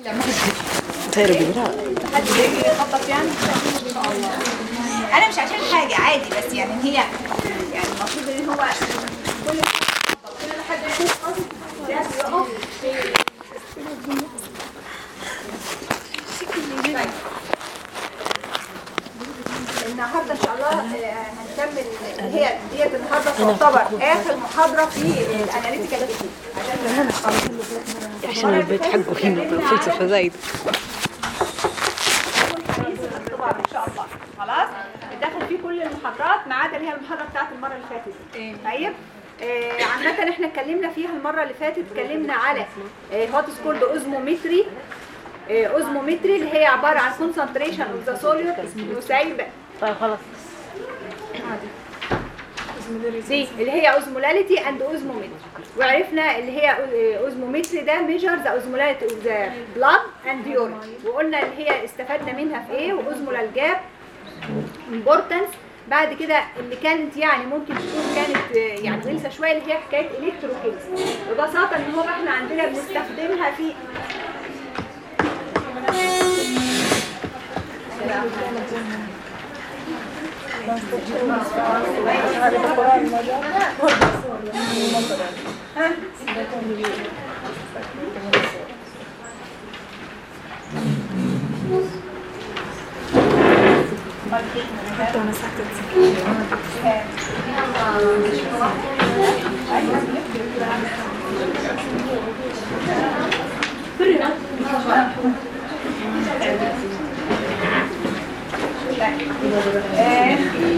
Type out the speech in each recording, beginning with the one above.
حد يجي يخبط يعني انا مش عشان حاجه عادي بس يعني هي يعني المفروض ان هو كل كل حد يشوف قصد ده بيقف طيب. النهارده ان شاء الله آه، هنكمل اللي هي ديت النهارده تعتبر اخر محاضره في الاناليتيكال عشان عشان البيت حقه هنا بالفلسفة زايد الطباعة ان شاء الله خلاص داخل فيه كل المحاضرات ما عدا اللي هي المحاضره بتاعت المره اللي فاتت طيب آه، عامة احنا اتكلمنا فيها المرة اللي فاتت اتكلمنا على هوت سكولد اوزمومتري اوزمومتري اللي هي عبارة عن concentration of the solute وسايبة طيب خلاص دي اللي هي اوزمولاليتي اند اوزمومتري وعرفنا اللي هي اوزمومتري ده ميجر ذا اوزمولاليتي اوف ذا بلاد اند يورين وقلنا اللي هي استفدنا منها في ايه واوزمولال جاب امبورتنس بعد كده اللي كانت يعني ممكن تكون كانت آه، يعني غلسه شويه اللي هي حكايه الكتروكيمس ببساطه ان هو احنا عندنا بنستخدمها في آه،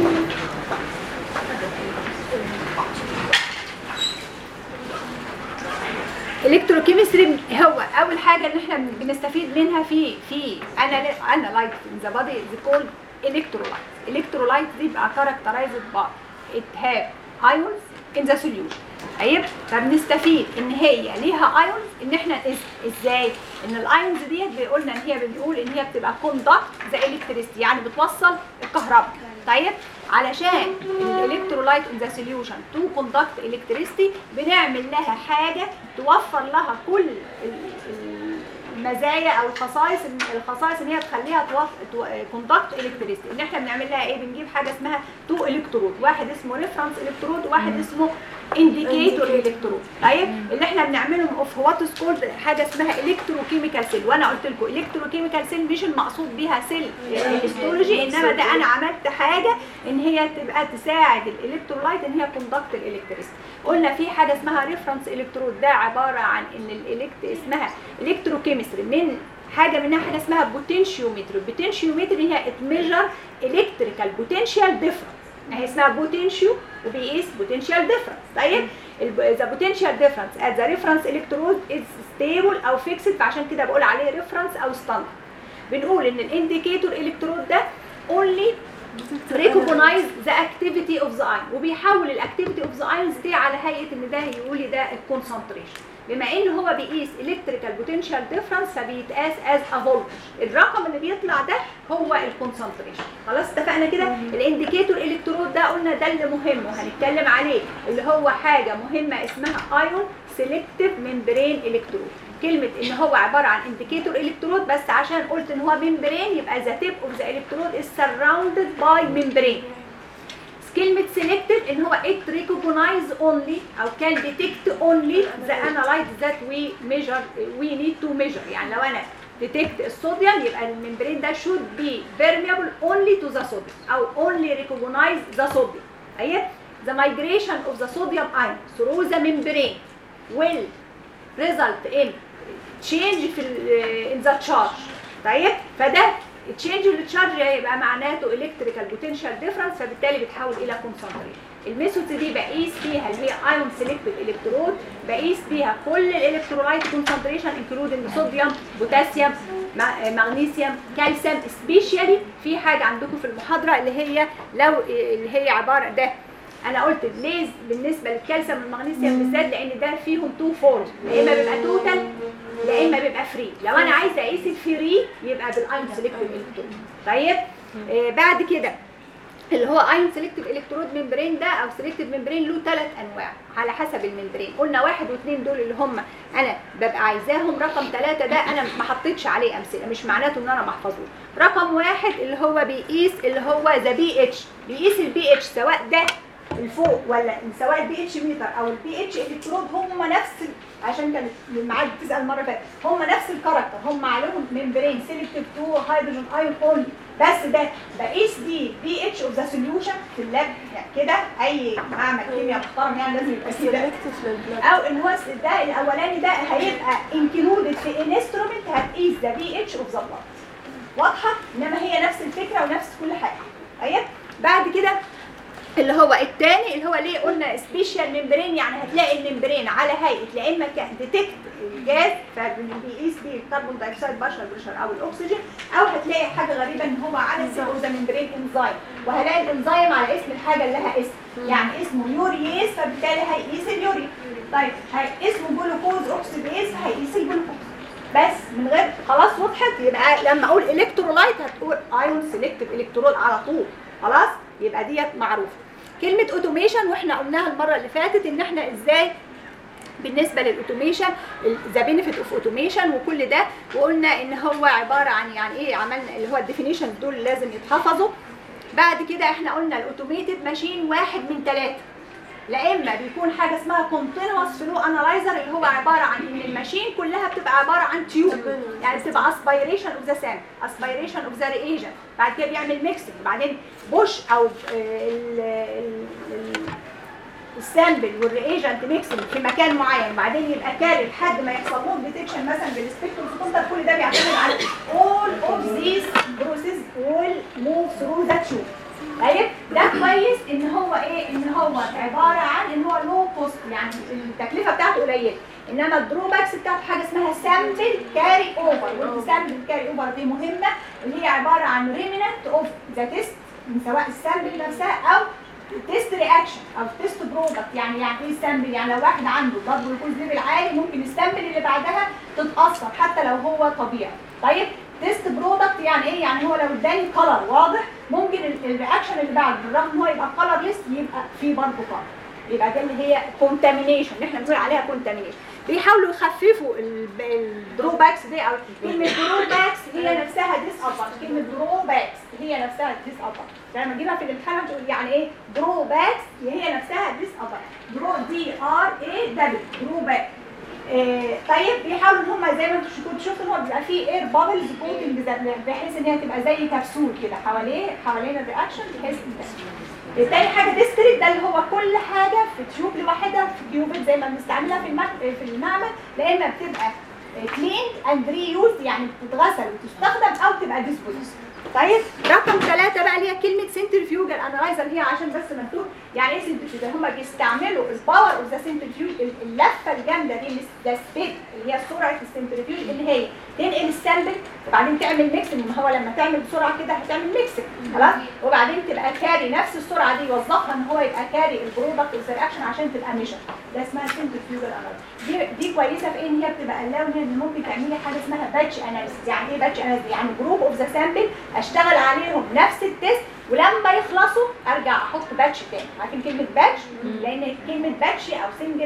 الكتروكيمستري هو اول حاجه ان احنا بنستفيد منها في في انالايت ذا بادي ذا كولد الكترولايت الكترولايت دي بقى كاركترايزد باي ات هاف ايونز ان ذا سوليوشن طيب فبنستفيد ان هي ليها ايونز ان احنا إز- ازاي ان الايونز ديت قلنا ان هي بنقول ان هي بتبقى كوندكت زي الكتريستي يعني بتوصل الكهرباء طيب علشان الالكترولايت ان ذا سوليوشن تو كوندكت الكتريستي بنعمل لها حاجه توفر لها كل ال- ال- المزايا او الخصائص الخصائص ان هي تخليها كوندكت الكتريستي ان احنا بنعمل لها ايه بنجيب حاجه اسمها تو الكترود واحد اسمه ريفرنس الكترود وواحد اسمه انديكيتور الكترود طيب اللي احنا بنعملهم اوف وات سكولد حاجه اسمها الكتروكيميكال سيل وانا قلت لكم الكتروكيميكال سيل مش المقصود بيها سيل هيستولوجي انما ده انا عملت حاجه ان هي تبقى تساعد الالكترولايت ان هي كوندكت الالكتريستي قلنا في حاجه اسمها ريفرنس الكترود ده عباره عن ان الالكت اسمها الكتروكيمستري من حاجه منها حاجه اسمها بوتنشيومتري البوتنشيومتري هي اتميجر الكتريكال بوتنشال ديفرنس هي اسمها بوتنشيو وبيقيس بوتنشال ديفرنس طيب ذا بوتنشال ديفرنس ات ذا ريفرنس الكترود از ستيبل او فيكسد فعشان كده بقول عليه ريفرنس او ستاندرد بنقول ان الانديكيتور الكترود ده اونلي recognize the activity of the ion وبيحول الاكتيفيتي اوف ذا ايونز دي على هيئه ان ده يقول لي ده الكونسنتريشن بما ان هو بيقيس electrical potential difference فبيتقاس as a voltage الرقم اللي بيطلع ده هو الكونسنتريشن خلاص اتفقنا كده الانديكيتور الكترود ده قلنا ده اللي مهم وهنتكلم عليه اللي هو حاجه مهمه اسمها ايون سيلكتيف ممبرين الكترود كلمه ان هو عباره عن انديكيتور الكترود بس عشان قلت ان هو ممبرين يبقى ذا تيب اوف ذا الكترود از سراوندد باي ممبرين كلمة selective ان هو it recognize only او can detect only the analyte that we measure we need to measure يعني لو انا detect الصوديوم يبقى الممبرين ده should be permeable only to the sodium او only recognize the sodium ايوه the migration of the sodium ion through the membrane will result in change في ال- in the charge طيب فده تشينج التشارج هيبقى معناته الكتريكال بوتنشال ديفرنس فبالتالي بيتحول الى كونسنتريشن الميثود دي بقيس فيها اللي هي ايون سيلكتيف الكترود بقيس فيها كل الالكترولايت كونسنتريشن انكلودنج صوديوم بوتاسيوم مع- مغنيسيوم كالسيوم سبيشالي في حاجه عندكم في المحاضره اللي هي لو اللي هي عباره ده انا قلت ليه بالنسبه للكالسيوم والمغنيسيوم بالذات لان ده فيهم تو فورم يا اما بيبقى توتال يا اما بيبقى فري لو انا عايزه اقيس الفري يبقى بالايون سيلكتيف الكترون طيب آه بعد كده اللي هو ايون سيلكتيف الكترود ممبرين ده او سيلكتيف ممبرين له ثلاث انواع على حسب الممبرين قلنا واحد واثنين دول اللي هم انا ببقى عايزاهم رقم ثلاثة ده انا ما حطيتش عليه امثله مش معناته ان انا محفظوش رقم واحد اللي هو بيقيس اللي هو ذا بي اتش بيقيس البي اتش سواء ده الفوق ولا سواء البي اتش ميتر او البي اتش الكترود هم نفس ال- عشان كانت الميعاد بتسال المره اللي فاتت هم نفس الكاركتر هم عليهم ممبرين سيلكتيف تو هيدروجين ايون اونلي بس ده بقيس دي بي اتش اوف ذا سوليوشن في اللاب يعني كده اي معمل كيمياء محترم يعني لازم يبقى كده سيلكتيف للبلاد او ان هو ده الاولاني ده هيبقى انكلودد في انسترومنت هتقيس ذا بي اتش اوف ذا بلاد واضحه انما هي نفس الفكره ونفس كل حاجه طيب بعد كده اللي هو الثاني اللي هو ليه قلنا سبيشال ممبرين يعني هتلاقي الممبرين على هيئه لا اما ديتكت الجاز فبيقيس بيه الكربون دايوكسيد بشر بريشر او الاكسجين او هتلاقي حاجه غريبه ان هو على السيل اوف ذا ممبرين انزايم وهلاقي الانزيم على اسم الحاجه اللي لها اسم يعني اسمه يورييز فبالتالي هيقيس اليوريا طيب هي اسمه جلوكوز اوكسيديز هيقيس الجلوكوز بس من غير خلاص وضحت يبقى لما اقول الكترولايت هتقول ايون سيلكتيف الكترول على طول خلاص يبقى ديت معروفه كلمه اوتوميشن واحنا قلناها المره اللي فاتت ان احنا ازاي بالنسبه للاوتوميشن ذا بينفيت اوف اوتوميشن وكل ده وقلنا ان هو عباره عن يعني ايه عملنا اللي هو الديفينيشن دول لازم يتحفظوا بعد كده احنا قلنا الاوتوميتد ماشين واحد من ثلاثه لا اما بيكون حاجه اسمها كونتينوس فلو انالايزر اللي هو عباره عن ان الماشين كلها بتبقى عباره عن تيوب يعني بتبقى اسبيريشن اوف ذا سام اسبيريشن اوف ذا ريجن بعد كده بيعمل ميكسنج بعدين بوش او ال- ال- ال- السامبل والريجنت ميكسنج في مكان معين وبعدين يبقى كاري لحد ما يحصل لهم ديتكشن مثلا بالسبيكتروفوتومتر كل ده بيعتمد على all of these process will move through the tube طيب ده كويس ان هو ايه ان هو عباره عن ان هو لو كوست يعني التكلفه بتاعته قليله انما الدروباكس بتاعته حاجه اسمها سامبل كاري اوفر والسامبل كاري اوفر دي مهمه اللي هي عباره عن ريمننت اوف ذا تيست من سواء السامبل نفسها او تيست رياكشن او تيست برودكت يعني يعني ايه سامبل يعني لو واحد عنده بلاد جلوكوز ليفل عالي ممكن السامبل اللي بعدها تتاثر حتى لو هو طبيعي طيب تيست برودكت يعني ايه يعني هو لو اداني كلر واضح ممكن ال- الرياكشن اللي بعده بالرغم ان هو يبقى كلر ليست يبقى فيه برضه كلر يبقى ده اللي هي كونتامينيشن اللي احنا بنقول عليها كونتامينيشن بيحاولوا يخففوا الدروباكس دي او كلمه دروباكس هي نفسها ديس ابر كلمه دروباكس هي نفسها ديس ابر لما تجيبها في الامتحان تقول يعني ايه دروباكس هي نفسها ديس ابر درو دي ار اي دبل دروباك آه، طيب بيحاولوا ان هم زي ما انتوا كنتوا شفتوا ان هو بيبقى فيه اير بابلز كوتنج بحيث ان هي تبقى زي كبسول كده حواليه حوالين الرياكشن بحيث ان تاني حاجه ديستريت ده اللي هو كل حاجه في تيوب لوحدها في كيوبت زي ما بنستعملها في المك... في المعمل لا اما بتبقى كلين اند ري يوز يعني بتتغسل وتستخدم او تبقى ديسبوز طيب رقم ثلاثة بقى اللي هي كلمة سنترفيوجال انالايزر هي عشان بس مكتوب يعني ايه سنترفيوجال هم بيستعملوا الباور اوف ذا سنترفيوج اللفة الجامدة دي ده سبيد اللي هي سرعة السنترفيوج ان هي تنقل السامبل وبعدين تعمل ميكسنج ما هو لما تعمل بسرعة كده هتعمل ميكسنج خلاص وبعدين تبقى كاري نفس السرعة دي يوظفها ان هو يبقى كاري البرودكت والرياكشن عشان تبقى ميشر ده اسمها سنترفيوجال انالايزر دي دي كويسة في ان هي بتبقى الاون ان ممكن تعملي حاجة اسمها باتش اناليسيس يعني ايه باتش اناليسيس يعني جروب اوف ذا سامبل اشتغل عليهم نفس التيست ولما يخلصوا ارجع احط باتش تاني عارفين كلمه باتش لان كلمه باتش او سنجل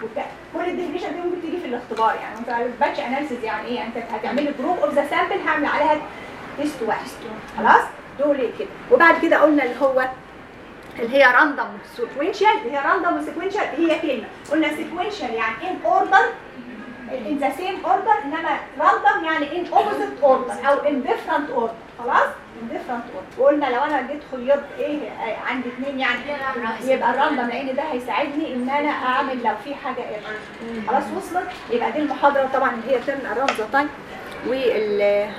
كل الديفينيشن دي ممكن تيجي في الاختبار يعني انت باتش اناليسيس يعني ايه انت هتعملي جروب اوف ذا سامبل هعمل عليها تيست واحد خلاص دول كده وبعد كده قلنا اللي هو اللي هي راندوم سيكوينشال اللي هي راندوم سيكوينشال هي كلمه قلنا سيكوينشال يعني ان اوردر in the same order انما random يعني in opposite order او in different order خلاص in different order وقلنا لو انا جيت خيرت ايه آه، عندي اثنين يعني يبقى الراندوم لان ده هيساعدني ان انا اعمل لو في حاجه ايرور خلاص وصلت يبقى دي المحاضره طبعا اللي هي ترن اراوند ذا تايم وال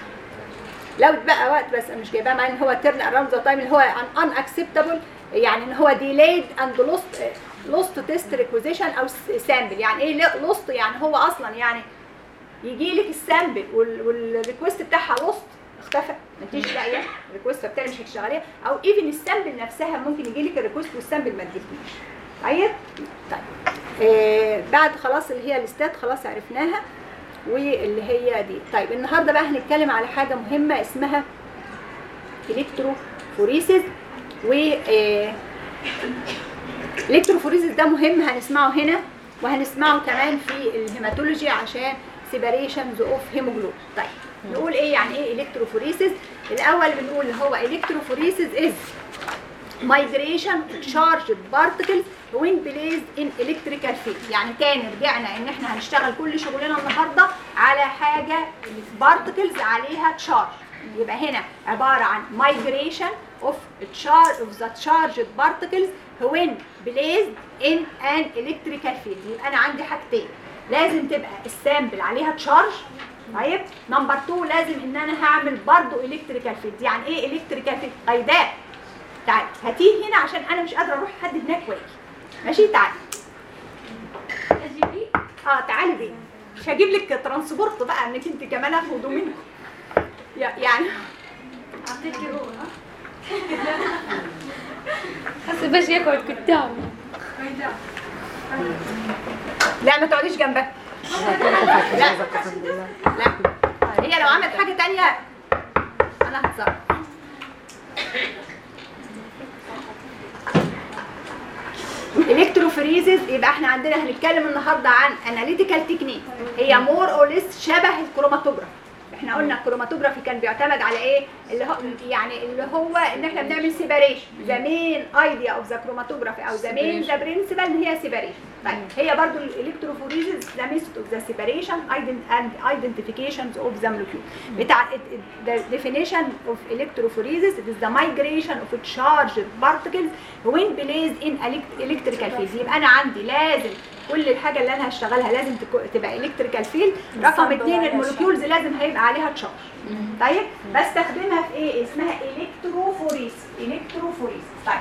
لو اتبقى وقت بس أنا مش جايباه معايا ان هو ترن اراوند ذا تايم اللي هو ان اكسبتابل يعني ان هو ديلايد اند لوست لوست تيست ريكوزيشن او سامبل يعني ايه لوست يعني هو اصلا يعني يجي لك السامبل والريكوست بتاعها لوست اختفى ما انتيش لاقيه الريكوست بتاعي مش هتشتغليها او ايفن السامبل نفسها ممكن يجي لك الريكوست والسامبل ما تجيلكيش طيب طيب آه بعد خلاص اللي هي الاستات خلاص عرفناها واللي هي دي طيب النهارده بقى هنتكلم على حاجه مهمه اسمها الكتروفوريسيس و آه، الكتروفوريزيس ده مهم هنسمعه هنا وهنسمعه كمان في الهيماتولوجي عشان سيباريشنز اوف هيموجلوبين طيب نقول ايه يعني ايه الكتروفوريسيس الاول بنقول هو الكتروفوريسيس از migration of charged particles when placed in electrical field يعني تاني رجعنا ان احنا هنشتغل كل شغلنا النهارده على حاجه particles عليها تشارج يبقى هنا عباره عن migration of charge of the charged particles when placed in an electrical field يبقى انا عندي حاجتين لازم تبقى السامبل عليها تشارج طيب نمبر 2 لازم ان انا هعمل برضو الكتريكال فيلد يعني ايه الكتريكال فيلد غيداء تعالي هاتيه هنا عشان انا مش قادره اروح لحد هناك واجي ماشي تعالي اه تعالي بيه مش هجيب لك ترانسبورت بقى انك انت كمان اخده منكم يا- يعني حاسه باش يقعد قدام لا ما تقعديش جنبها لا لا هي لو عملت حاجه تانية انا هتصرف الكتروفريزز يبقى احنا عندنا هنتكلم النهارده عن اناليتيكال تكنيك هي مور اور ليس شبه الكروماتوجراف احنا قلنا الكروماتوجرافي كان بيعتمد على ايه اللي هو يعني اللي هو ان احنا بنعمل سيباريشن ذا مين ايديا اوف ذا كروماتوجرافي او ذا مين ذا برنسبل ان هي سيباريشن طيب هي برضو الالكتروفوريزز ذا ميثود اوف ذا سيباريشن اند ايدنتيفيكيشنز اوف ذا مولكيول بتاع the definition of electrophoresis it is the migration of charged particles when placed in elect- electrical field يبقى انا عندي لازم كل الحاجه اللي انا هشتغلها لازم تكو- تبقى الكتريكال فيلد رقم اثنين المولكيولز لازم هيبقى عليها تشارج طيب بستخدمها في ايه اسمها الكتروفوريس الكتروفوريس طيب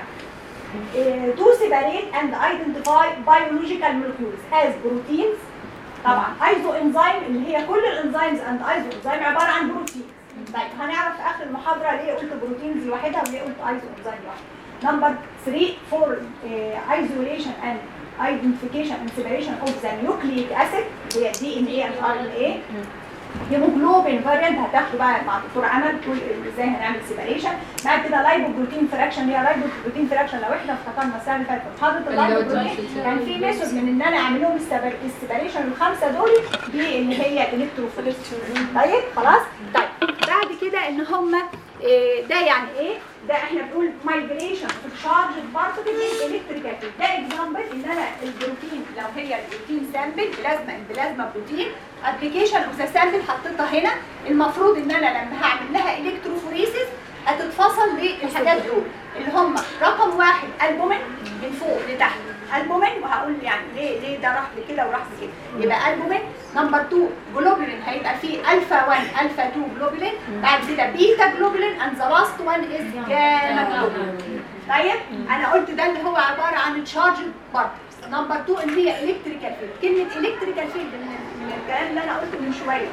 to separate and identify biological molecules as proteins طبعا ايزو انزيم اللي هي كل الانزيمز اند ايزو انزيم عباره عن بروتين طيب هنعرف في اخر المحاضره ليه قلت بروتينز لوحدها وليه قلت ايزو انزيم لوحدها نمبر 3 for uh, isolation and identification and separation of the nucleic acid هي دي ان اي and ار ان اي هيموجلوبين فاريانت هتاخده بقى مع دكتور امل تقول ازاي هنعمل سيباريشن بعد كده لايبو بروتين فراكشن هي لايبو بروتين فراكشن لو احنا افتكرنا السنه اللي فاتت في محاضره اللايبو بروتين كان في ميثود من ان انا اعمل لهم السيباريشن الخمسه دول دي اللي هي الكتروفوريس طيب خلاص طيب بعد كده ان هم ده يعني ايه ده احنا بنقول مايجريشن في تشارج بارتكل من الكتريكال ده اكزامبل ان انا البروتين لو هي البروتين سامبل بلازما بلازما بروتين ابلكيشن اوف ذا سامبل حطيتها هنا المفروض ان انا لما هعمل لها الكتروفوريسيس هتتفصل للحاجات دول اللي هم رقم واحد البومين من فوق لتحت البومين وهقول يعني ليه ليه ده راح لكده وراح لكده يبقى البومين نمبر 2 جلوبولين هيبقى فيه الفا 1 الفا 2 جلوبولين بعد كده بيتا جلوبولين اند ذا لاست وان از جاما جلوبولين طيب انا قلت ده اللي هو عباره عن تشارج بارتكلز نمبر 2 اللي هي الكتريكال فيلد كلمه الكتريكال فيلد من, من الكلام اللي انا قلته من شويه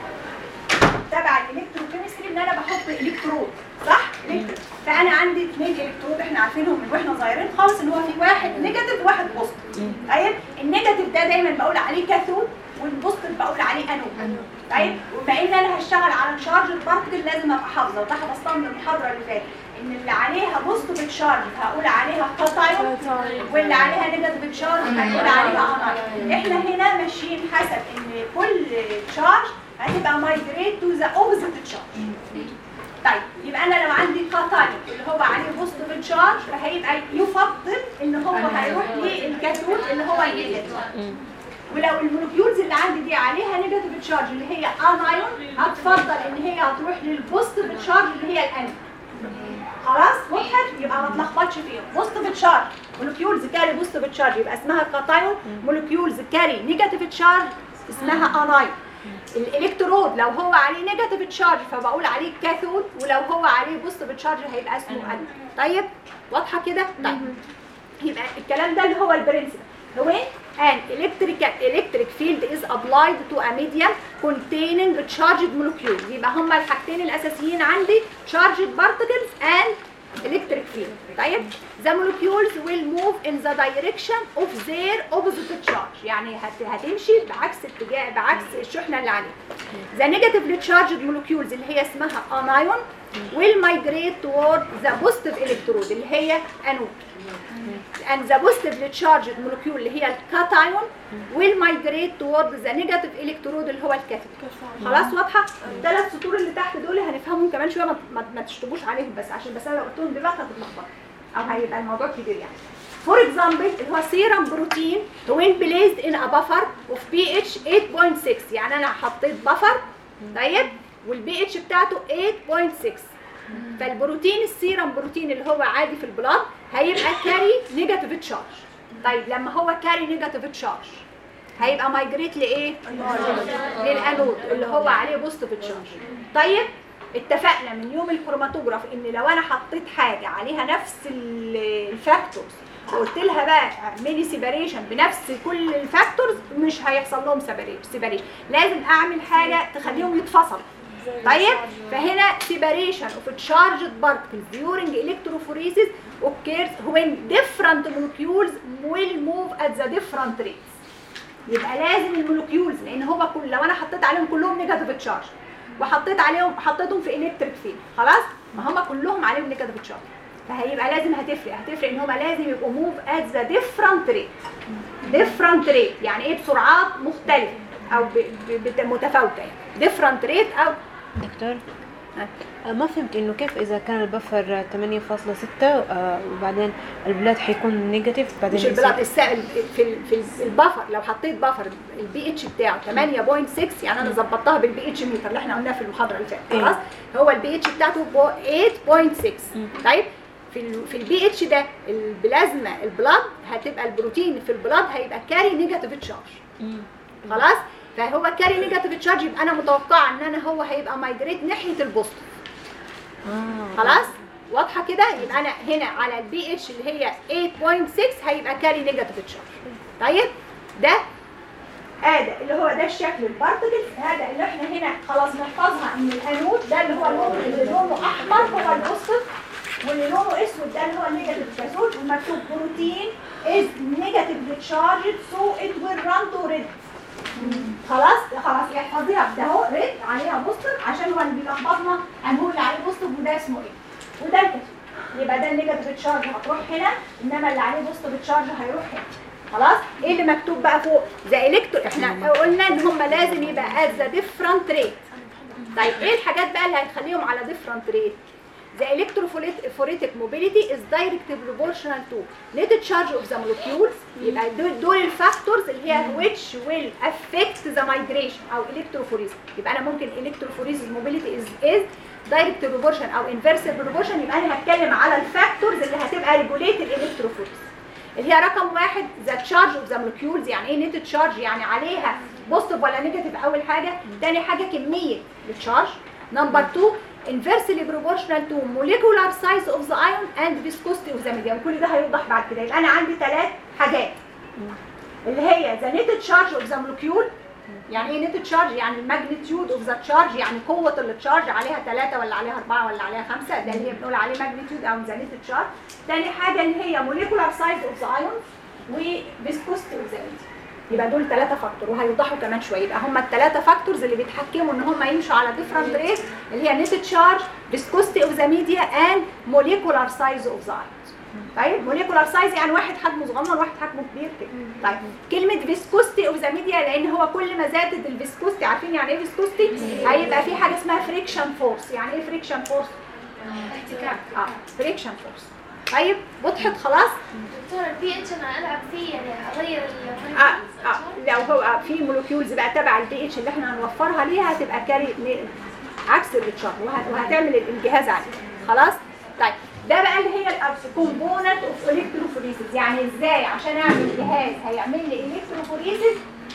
تبع الالكتروكيمستري ان انا بحط الكترود صح الكترود فانا عندي اثنين الكترود احنا عارفينهم من واحنا صغيرين خالص ان هو في واحد نيجاتيف وواحد بوزيتيف طيب النيجاتيف ده دايما بقول عليه كاثود والبوزيتيف بقول عليه انود طيب وبما ان انا هشتغل على تشارج بارتكل لازم ابقى حافظه وده حفظتها من المحاضره اللي فاتت ان اللي عليها بوزيتيف تشارج هقول عليها كاتايون واللي عليها نيجاتيف تشارج هقول عليها انايون احنا هنا ماشيين حسب ان كل تشارج هتبقى مايجريت تو ذا اوبوزيت تشارج طيب يبقى انا لو عندي كاتايون اللي هو عليه بوزيتيف تشارج فهيبقى يفضل ان هو هيروح للكاثود اللي هو النيجاتيف ولو المولكيولز اللي عندي دي عليها نيجاتيف تشارج اللي هي انايون هتفضل ان هي هتروح للبوزيتيف تشارج اللي هي الانيون خلاص وضحت يبقى ما تلخبطش فيهم بوزيتيف تشارج مولكيولز كاري بوزيتيف تشارج يبقى اسمها كاتايون مولكيولز كاري نيجاتيف تشارج اسمها انايون الالكترود لو هو عليه نيجاتيف تشارج فبقول عليه كاثود ولو هو عليه بوزيتيف تشارج هيبقى اسمه انيون طيب واضحه كده طيب يبقى الكلام ده اللي هو البرنسبل هو an electric electric field is applied to a medium containing charged molecules يبقى هما الحاجتين الاساسيين عندي charged particles and electric field طيب the molecules will move in the direction of their opposite charge يعني هت هتمشي بعكس اتجاه بعكس الشحنه اللي عليها the negatively charged molecules اللي هي اسمها anion will migrate toward the positive electrode اللي هي anode and the positively charged molecule اللي هي الكاتايون will migrate toward the negative electrode اللي هو الكاثود خلاص واضحه الثلاث سطور اللي تحت دول هنفهمهم كمان شويه ما, ما, ما تشطبوش عليهم بس عشان بس انا لو قلتهم دلوقتي هتتلخبطوا او هيبقى الموضوع كبير يعني فور اكزامبل اللي هو سيرم بروتين when placed in a buffer of pH 8.6 يعني انا حطيت بفر طيب والبي اتش بتاعته 8.6 فالبروتين السيرم بروتين اللي هو عادي في البلاد هيبقى كاري نيجاتيف تشارج طيب لما هو كاري نيجاتيف تشارج هيبقى مايجريت لايه للانود اللي هو عليه بوزيتيف تشارج طيب اتفقنا من يوم الكروماتوجراف ان لو انا حطيت حاجه عليها نفس ال- الفاكتورز وقلت لها بقى اعملي سيباريشن بنفس كل الفاكتورز مش هيحصل لهم سيباريشن لازم اعمل حاجه تخليهم يتفصلوا طيب فهنا separation of charged particles during electrophoresis occurs when different molecules will move at the different rates يبقى لازم المولكيولز لان هو كل لو انا حطيت عليهم كلهم نيجاتيف تشارج وحطيت عليهم حطيتهم في الكتريك فيلد خلاص ما هم كلهم عليهم نيجاتيف تشارج فهيبقى لازم هتفرق هتفرق ان هم لازم يبقوا موف ات ذا ديفرنت ريت ديفرنت ريت يعني ايه بسرعات مختلفه او ب- ب- بت- متفاوته يعني ديفرنت ريت او دكتور آه، ما فهمت انه كيف اذا كان البفر 8.6 آه، وبعدين البلاد حيكون نيجاتيف بعدين مش البلاد السائل في ال- في ال- البفر لو حطيت بفر البي اتش بتاعه 8.6 يعني انا ظبطتها بالبي اتش ميتر اللي احنا قلناه في المحاضره اللي فاتت إيه. خلاص هو البي اتش بتاعته بو- 8.6 طيب في ال في البي اتش ده البلازما البلاد هتبقى البروتين في البلاد هيبقى كاري نيجاتيف تشارج خلاص فهو كاري نيجاتيف تشارج يبقى انا متوقعه ان انا هو هيبقى مايجريت ناحيه البوزيتيف آه. خلاص واضحه كده يبقى انا هنا على البي اتش اللي هي 8.6 هيبقى كاري نيجاتيف تشارج طيب ده هذا اللي هو ده الشكل البارتكلز هذا اللي احنا هنا خلاص نحفظها ان الانود ده اللي هو اللون اللي لونه احمر هو البوزيتيف واللي لونه اسود ده اللي هو النيجاتيف كاثود ومكتوب بروتين is negatively charged so it will run to red خلاص خلاص احفظيها ده اهو ريد عليها بوستر عشان هو اللي بيلخبطنا هنقول اللي عليه بوستر وده اسمه ايه وده الكتب يبقى ده النيجاتيف تشارج هتروح هنا انما اللي عليه بوستر تشارج هيروح هنا خلاص ايه اللي مكتوب بقى فوق ذا الكترو احنا قلنا ان هم لازم يبقى at the different rate طيب ايه الحاجات بقى اللي هتخليهم على different rate The electrophoretic mobility is directly proportional to net charge of the molecules يبقى دول, دول الفاكتورز اللي هي which will affect the migration او electrophoresis يبقى انا ممكن electrophoresis mobility is, is direct proportion او inverse proportion يبقى انا هتكلم على الفاكتورز اللي هتبقى regulate electrophoresis اللي هي رقم واحد ذا تشارج اوف ذا molecules يعني ايه نت تشارج يعني عليها بوزيتيف ولا نيجاتيف اول حاجه تاني حاجه كميه التشارج نمبر 2 inversely proportional to molecular size of the ion and viscosity of the medium كل ده هيوضح بعد كده يبقى انا عندي ثلاث حاجات اللي هي the net charge of the molecule يعني ايه نت تشارج يعني الماجنتيود اوف ذا تشارج يعني قوه التشارج عليها 3 ولا عليها 4 ولا عليها 5 ده اللي هي بنقول عليه ماجنتيود او ذا نت تشارج تاني حاجه اللي هي موليكولار سايز اوف ذا ايونز وفيسكوستي اوف ذا يبقى دول ثلاثه فاكتور وهيوضحوا كمان شويه يبقى هم الثلاثه فاكتورز اللي بيتحكموا ان هم يمشوا على ديفرنت ريت اللي هي نت تشارج فيسكوستي اوف ذا ميديا اند موليكولار سايز اوف ذا ايونز طيب موليكولار سايز يعني واحد حجمه صغنن وواحد حجمه كبير كده طيب كلمه فيسكوستي اوف ذا ميديا لان هو كل ما زادت الفيسكوستي عارفين يعني ايه فيسكوستي هيبقى في حاجه اسمها فريكشن فورس يعني ايه فريكشن فورس احتكاك اه فريكشن فورس طيب وضحت خلاص دكتور البي اتش انا العب فيه يعني اغير ال اه اه لو هو في مولكيولز بقى تبع البي اتش اللي احنا هنوفرها ليها هتبقى كاري ن- عكس الريتشارج وه- وهتعمل الجهاز عليه خلاص طيب ده بقى اللي هي الكومبوننت اوف الكتروفوريسيس يعني ازاي عشان اعمل جهاز هيعمل لي الكتروفوريسيس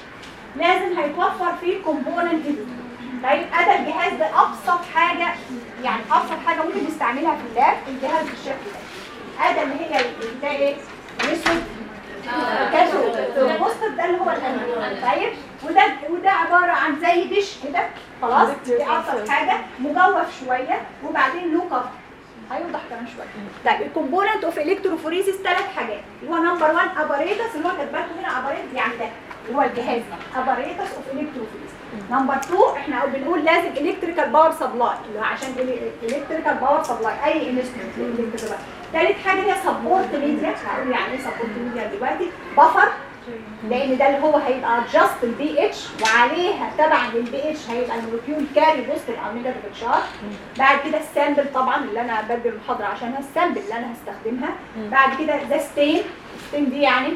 لازم هيتوفر فيه الكومبوننت دي طيب ادى الجهاز ده ابسط حاجه يعني ابسط حاجه ممكن نستعملها في اللاب الجهاز بالشكل ده ادى اللي هي ال- ده ايه الاسود كاثود البوستر ده اللي هو الانود طيب وده وده عباره عن زي دش كده خلاص دي ابسط حاجه مجوف شويه وبعدين له كفر هيوضح كمان شويه طيب الكومبوننت اوف الكتروفوريسيس ثلاث حاجات اللي هو نمبر 1 اباريتس اللي هو كاتبه لكم هنا اباريتس يعني ده اللي هو الجهاز ده اباريتس اوف الكتروفوريسيس نمبر 2 احنا بنقول لازم الكتريكال باور سبلاي اللي هو عشان الكتريكال باور سبلاي اي انسترومنت ثالث حاجه هي سبورت ميديا هقول يعني ايه سبورت ميديا دلوقتي بفر لان ده اللي هو هيبقى جاست البي اتش وعليها تبعا للبي اتش هيبقى المولكيول كاري بوزيتيف او نيجاتيف تشارج بعد كده السامبل طبعا اللي انا بدي المحاضره عشانها السامبل اللي انا هستخدمها بعد كده ده ستين ستين دي يعني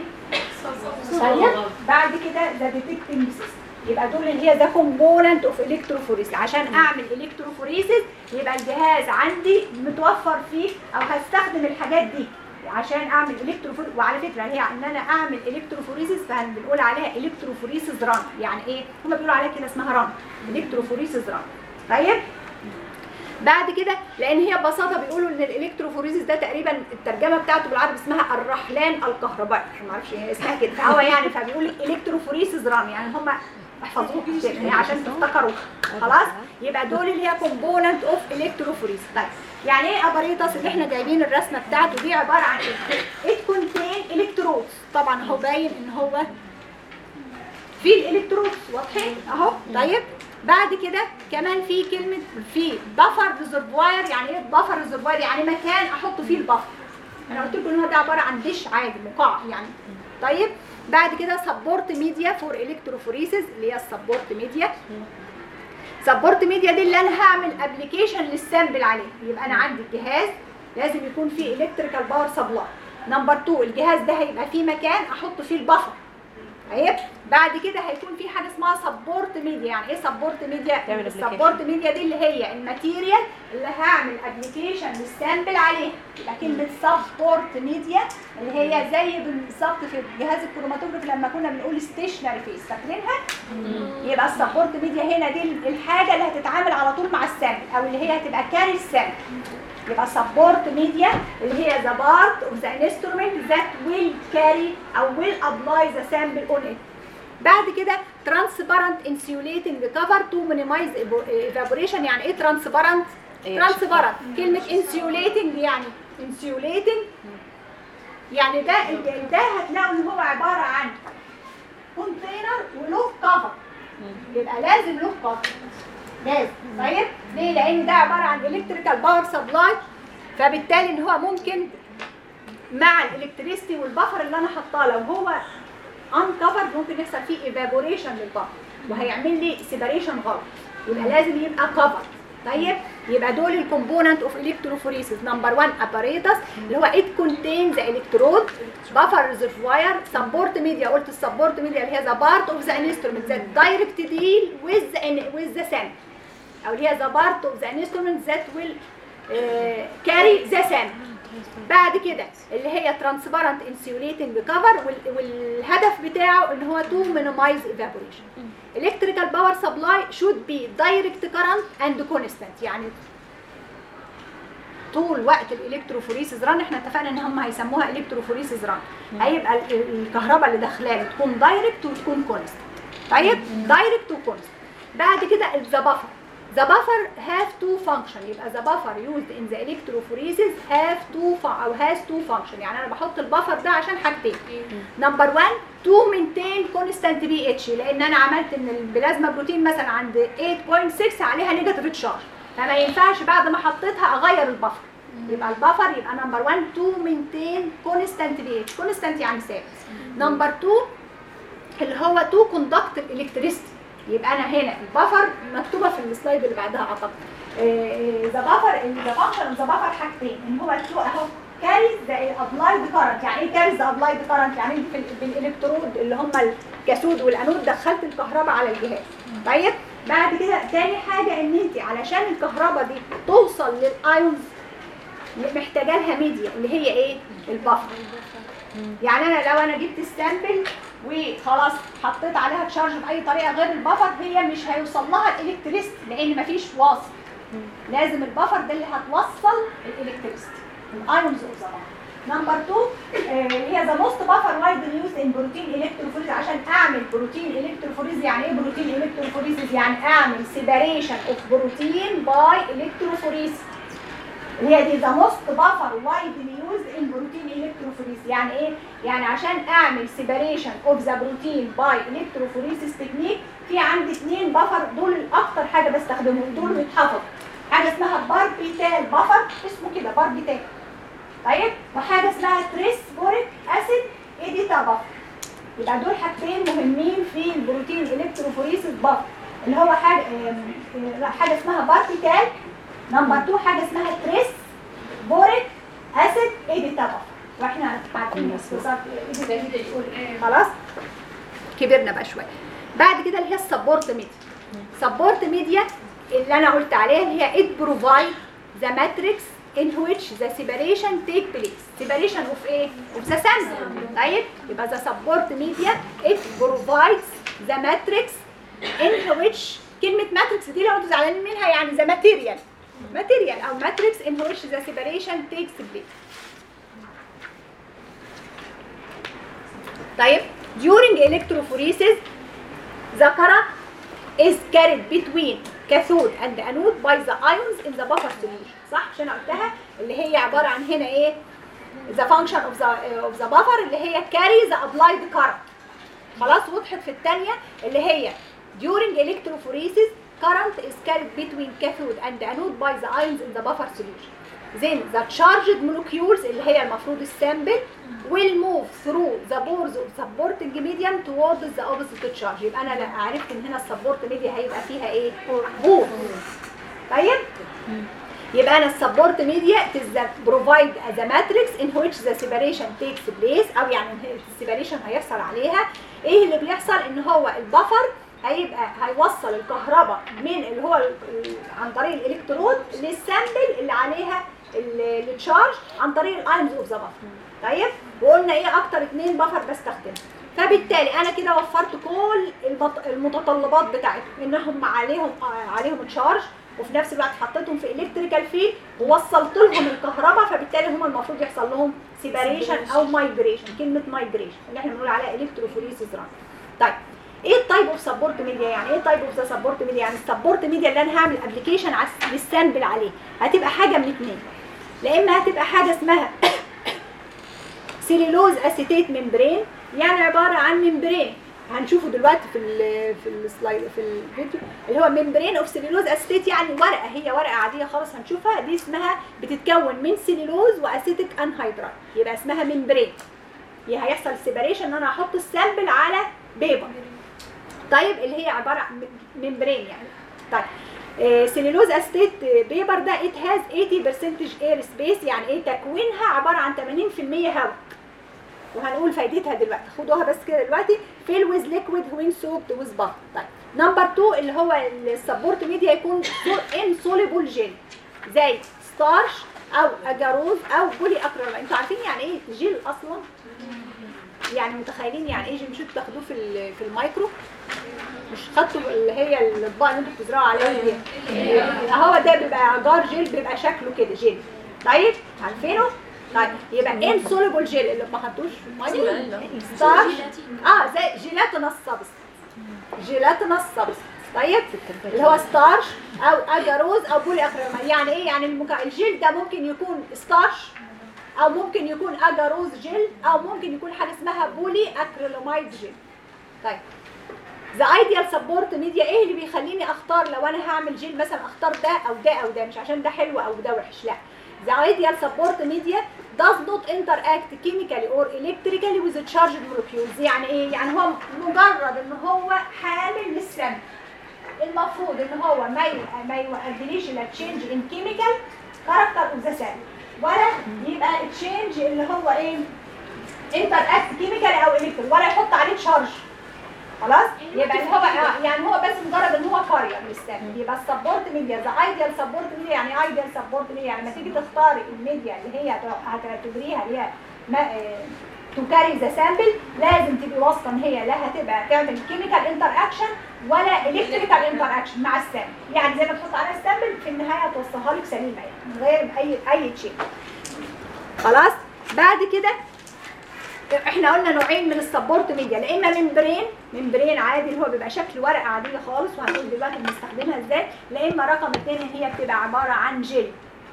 طيب بعد كده ده ديتكتنج سيستم يبقى دول اللي هي ده كومبوننت اوف الكتروفوريسيس عشان اعمل الكتروفوريسيس يبقى الجهاز عندي متوفر فيه او هستخدم الحاجات دي عشان اعمل الكتروفوريسيس وعلى فكره هي ان انا اعمل الكتروفوريسيس فبنقول عليها الكتروفوريسيس ران يعني ايه هم بيقولوا عليها كده اسمها ران الكتروفوريسيس ران طيب بعد كده لان هي ببساطه بيقولوا ان الالكتروفوريسيس ده تقريبا الترجمه بتاعته بالعربي اسمها الرحلان الكهربائي ما اعرفش هي اسمها كده فهو يعني فبيقول لك الكتروفوريسيس ران يعني هم احفظوه كده يعني عشان تفتكروا خلاص يبقى دول اللي هي كومبوننت اوف الكتروفوريسيس طيب يعني ايه اباريتس اللي احنا جايبين الرسمه بتاعته دي عباره عن ايه؟ ات كونتين الكترودز طبعا هو باين ان هو في الالكترودز واضحين اهو طيب بعد كده كمان في كلمه في بفر ريزرفوير يعني ايه بفر ريزرفوير يعني مكان احط فيه البفر انا قلت لكم ان هو ده عباره عن دش عادي مقاع يعني طيب بعد كده سبورت ميديا فور الكتروفوريسيس اللي هي السبورت ميديا سبورت ميديا دي اللي انا هعمل ابلكيشن للسامبل عليه يبقى انا عندي الجهاز لازم يكون فيه الكتريكال باور سبلاي نمبر 2 الجهاز ده هيبقى فيه مكان احط فيه البفر طيب بعد كده هيكون في حاجه اسمها سبورت ميديا يعني ايه سبورت ميديا تعمل السبورت ميديا دي اللي هي الماتيريال اللي هعمل ابلكيشن للسامبل عليها يبقى كلمه سبورت ميديا اللي هي زي بالظبط في جهاز الكروماتوجراف لما كنا بنقول ستيشنري فيس فاكرينها يبقى السبورت ميديا هنا دي الحاجه اللي هتتعامل على طول مع السامبل او اللي هي هتبقى كاري السامبل يبقى سبورت ميديا اللي هي the part of the instrument that will carry او will apply the sample on it بعد كده transparent insulating cover to minimize evaporation يعني ايه transparent أيوة، transparent كلمة insulating يعني insulating يعني ده ده هتلاقوا ان هو عبارة عن كونتينر وله كفر يبقى لازم له كفر لازم طيب ليه لان ده عباره عن الكتريكال باور سبلاي فبالتالي ان هو ممكن مع الالكتريستي والبفر اللي انا حاطاه لو هو ان كفر ممكن يحصل فيه ايفابوريشن للبفر وهيعمل لي سيباريشن غلط يبقى لازم يبقى كفر طيب يبقى دول الكومبوننت اوف الكتروفوريسيس نمبر 1 اباريتس اللي هو ات كونتينز الكترود بفر ريزرفوير سبورت ميديا قلت السبورت ميديا اللي هي ذا بارت اوف ذا انسترومنت ذات دايركت ديل ويز ويز ذا سامبل او اللي هي ذا بارت اوف ذا انسترومنت ذات ويل كاري ذا سامبل بعد كده اللي هي ترانسبيرنت انسيوليتنج كفر والهدف بتاعه ان هو تو مينيمايز ايفابوريشن electrical power supply should be direct current and constant يعني طول وقت الالكتروفوريسيس ران احنا اتفقنا ان هم هيسموها الكتروفوريسيس ران هيبقى ال- الكهرباء اللي داخلاه تكون دايركت وتكون كونستنت طيب دايركت وكونستنت بعد كده ذا بفر ذا بفر هاف تو فانكشن يبقى ذا بفر يوزد ان ذا الكتروفوريسيس هاف تو او هاز تو فانكشن يعني انا بحط البفر ده عشان حاجتين نمبر 1 تو مينتين كونستانت بي اتش لان انا عملت ان البلازما بروتين مثلا عند 8.6 عليها نيجاتيف تشارج فما ينفعش بعد ما حطيتها اغير البفر يبقى البفر يبقى نمبر 1 تو مينتين كونستانت بي اتش كونستانت يعني ثابت نمبر 2 اللي هو تو كوندكت الالكتريستي يبقى انا هنا البفر مكتوبه في السلايد اللي بعدها اعتقد ذا بفر ذا فانكشن ذا بفر حاجتين ان هو تو اهو كاريز ذا ابلايد كارنت يعني ايه كاريز ذا ابلايد كارنت يعني انت في ال- بالالكترود اللي هم الكاثود والانود دخلت الكهرباء على الجهاز طيب بعد كده تاني حاجه ان انت علشان الكهرباء دي توصل للايونز محتاجه لها ميديا اللي هي ايه البفر يعني انا لو انا جبت السامبل وخلاص حطيت عليها تشارج باي طريقه غير البفر هي مش هيوصل لها الالكتريست لان مفيش واصل لازم البفر ده اللي هتوصل الالكتريست الايونز اوف ذا نمبر 2 اللي هي ذا موست بفر وايد يوز ان بروتين الكتروفوريز عشان اعمل بروتين الكتروفوريز يعني ايه بروتين الكتروفوريز يعني اعمل سيباريشن اوف بروتين باي الكتروفوريز اللي هي دي ذا موست بافر وايدلي يوز ان بروتين الكتروفوريس يعني ايه؟ يعني عشان اعمل سيبريشن اوف ذا بروتين باي الكتروفوريسيس تكنيك في عندي اثنين بافر دول اكتر حاجه بستخدمهم دول بيتحفظوا حاجه اسمها باربيتال بافر اسمه كده باربيتال طيب وحاجه اسمها تريس بوريك اسيد ايديتا بافر يبقى دول حاجتين مهمين في البروتين الكتروفوريسيس بافر اللي هو حاجه آم، آه، لا، حاجه اسمها باربيتال نمبر 2 حاجه اسمها تريس بوريك اسيد ايديتا بافر واحنا عارفين اختصار ايديتا دي بتقول إيه. خلاص كبرنا بقى شويه بعد كده اللي هي السبورت ميديا سبورت ميديا اللي انا قلت عليها اللي هي it provide the matrix in which the separation take place separation of ايه of the sample طيب يبقى the support media it provides the matrix in which كلمة matrix دي لو انتوا زعلانين منها يعني the material material او matrix in which the separation takes place طيب during electrophoresis the current is carried between cathode and anode by the ions in the buffer solution صح مش انا قلتها اللي هي عباره عن هنا ايه the function of the of the buffer اللي هي carry the applied current خلاص وضحت في الثانيه اللي هي during electrophoresis current is carried between cathode and anode by the ions in the buffer solution then the charged molecules اللي هي المفروض السامبل will move through the pores of supporting medium towards the opposite charge يبقى انا لا عرفت ان هنا السبورت ميديا هيبقى فيها ايه بور طيب يبقى انا السبورت ميديا بروفايد as a matrix in which the separation takes place او يعني السيبريشن هيحصل عليها ايه اللي بيحصل ان هو البفر هيبقى هيوصل الكهرباء من اللي هو ال- ال- عن طريق الالكترود للسامبل اللي عليها ال- التشارج عن طريق الاينز اوف ذا بفر طيب وقلنا ايه اكتر اتنين بفر بستخدمهم فبالتالي انا كده وفرت كل البط- المتطلبات بتاعتهم انهم عليهم آه، عليهم تشارج وفي نفس الوقت حطيتهم في الكتريكال فيلد ووصلت لهم الكهرباء فبالتالي هم المفروض يحصل لهم سيباريشن او مايجريشن كلمه مايجريشن اللي احنا بنقول عليها الكتروفوريسيس ران طيب ايه التايب اوف سبورت ميديا يعني ايه تايب اوف ذا سبورت ميديا يعني السبورت ميديا اللي انا هعمل ابلكيشن للسامبل عليه هتبقى حاجه من اتنين لا اما هتبقى حاجه اسمها سيلولوز اسيتيت ممبرين يعني عباره عن ممبرين هنشوفه دلوقتي في ال في السلايد في الفيديو اللي هو ممبرين اوف سيلولوز اسيتيت يعني ورقه هي ورقه عاديه خالص هنشوفها دي اسمها بتتكون من سيلولوز واسيتيك انهيدرايد يبقى اسمها ممبرين هي هيحصل سيبريشن ان انا احط السامبل على بيبر طيب اللي هي عباره عن ممبرين يعني طيب سيلولوز استيت بيبر ده ات هاز 80% اير سبيس يعني ايه تكوينها عباره عن 80% هواء وهنقول فايدتها دلوقتي خدوها بس كده دلوقتي فيل ويز ليكويد وين سوبد ويز باتر طيب نمبر 2 اللي هو السبورت ميديا يكون انسوليبل جيل زي ستارش او اجاروز او بولي اكريلاميد انتوا عارفين يعني ايه جيل اصلا يعني متخيلين يعني ايه جيل مش انتوا بتاخدوه في ال- في المايكرو مش خدتوا اللي هي الاطباق اللي انتوا بتزرعوا عليها دي هو ده بيبقى جار جيل بيبقى شكله كده جيل طيب عارفينه طيب يبقى انسوليبل جيل اللي ما حطوش في الميه ستارش اه زي جيلاتينس سبستنس جيلاتينس سبستنس طيب اللي هو ستارش او اجاروز او بولي اكريلاميد يعني ايه يعني المكا... الجيل ده ممكن يكون ستارش او ممكن يكون اجاروز جيل او ممكن يكون حاجه اسمها بولي اكريلاميد جيل طيب ذا ايديال سبورت ميديا ايه اللي بيخليني اختار لو انا هعمل جيل مثلا اختار ده او ده او ده مش عشان ده حلو او ده وحش لا ذا ايديال سبورت ميديا does not interact chemically or electrically with the charged molecules يعني ايه يعني هو مجرد ان هو حامل للسم المفروض ان هو ما ي- ما يؤديليش الى تشينج ان كيميكال كاركتر اوف ذا سيل ولا يبقى تشينج اللي هو ايه انتر اكت كيميكال او الكتريك ولا يحط عليه تشارج خلاص يبقى اللي هو آه، يعني هو بس مجرد ان هو كارير للسام يبقى السبورت ميديا ذا ايديال سبورت ميديا يعني ايديال سبورت ميديا يعني لما تيجي تختاري الميديا اللي هي هت- هتعتبريها اللي هي تو كاري ذا سامبل لازم تبقي واثقه ان هي لا هتبقى تعمل كيميكال انتر اكشن ولا الكتريكال انتر اكشن مع السامبل يعني زي ما تحط عليها السامبل في النهايه هتوصلها لك سليمه يعني من غير اي اي شيء خلاص بعد كده احنا قلنا نوعين من السبورت ميديا لا اما ممبرين ممبرين عادي اللي هو بيبقى شكل ورقه عاديه خالص وهنقول دلوقتي بنستخدمها ازاي لا اما رقم اتنين اللي هي بتبقى عباره عن جيل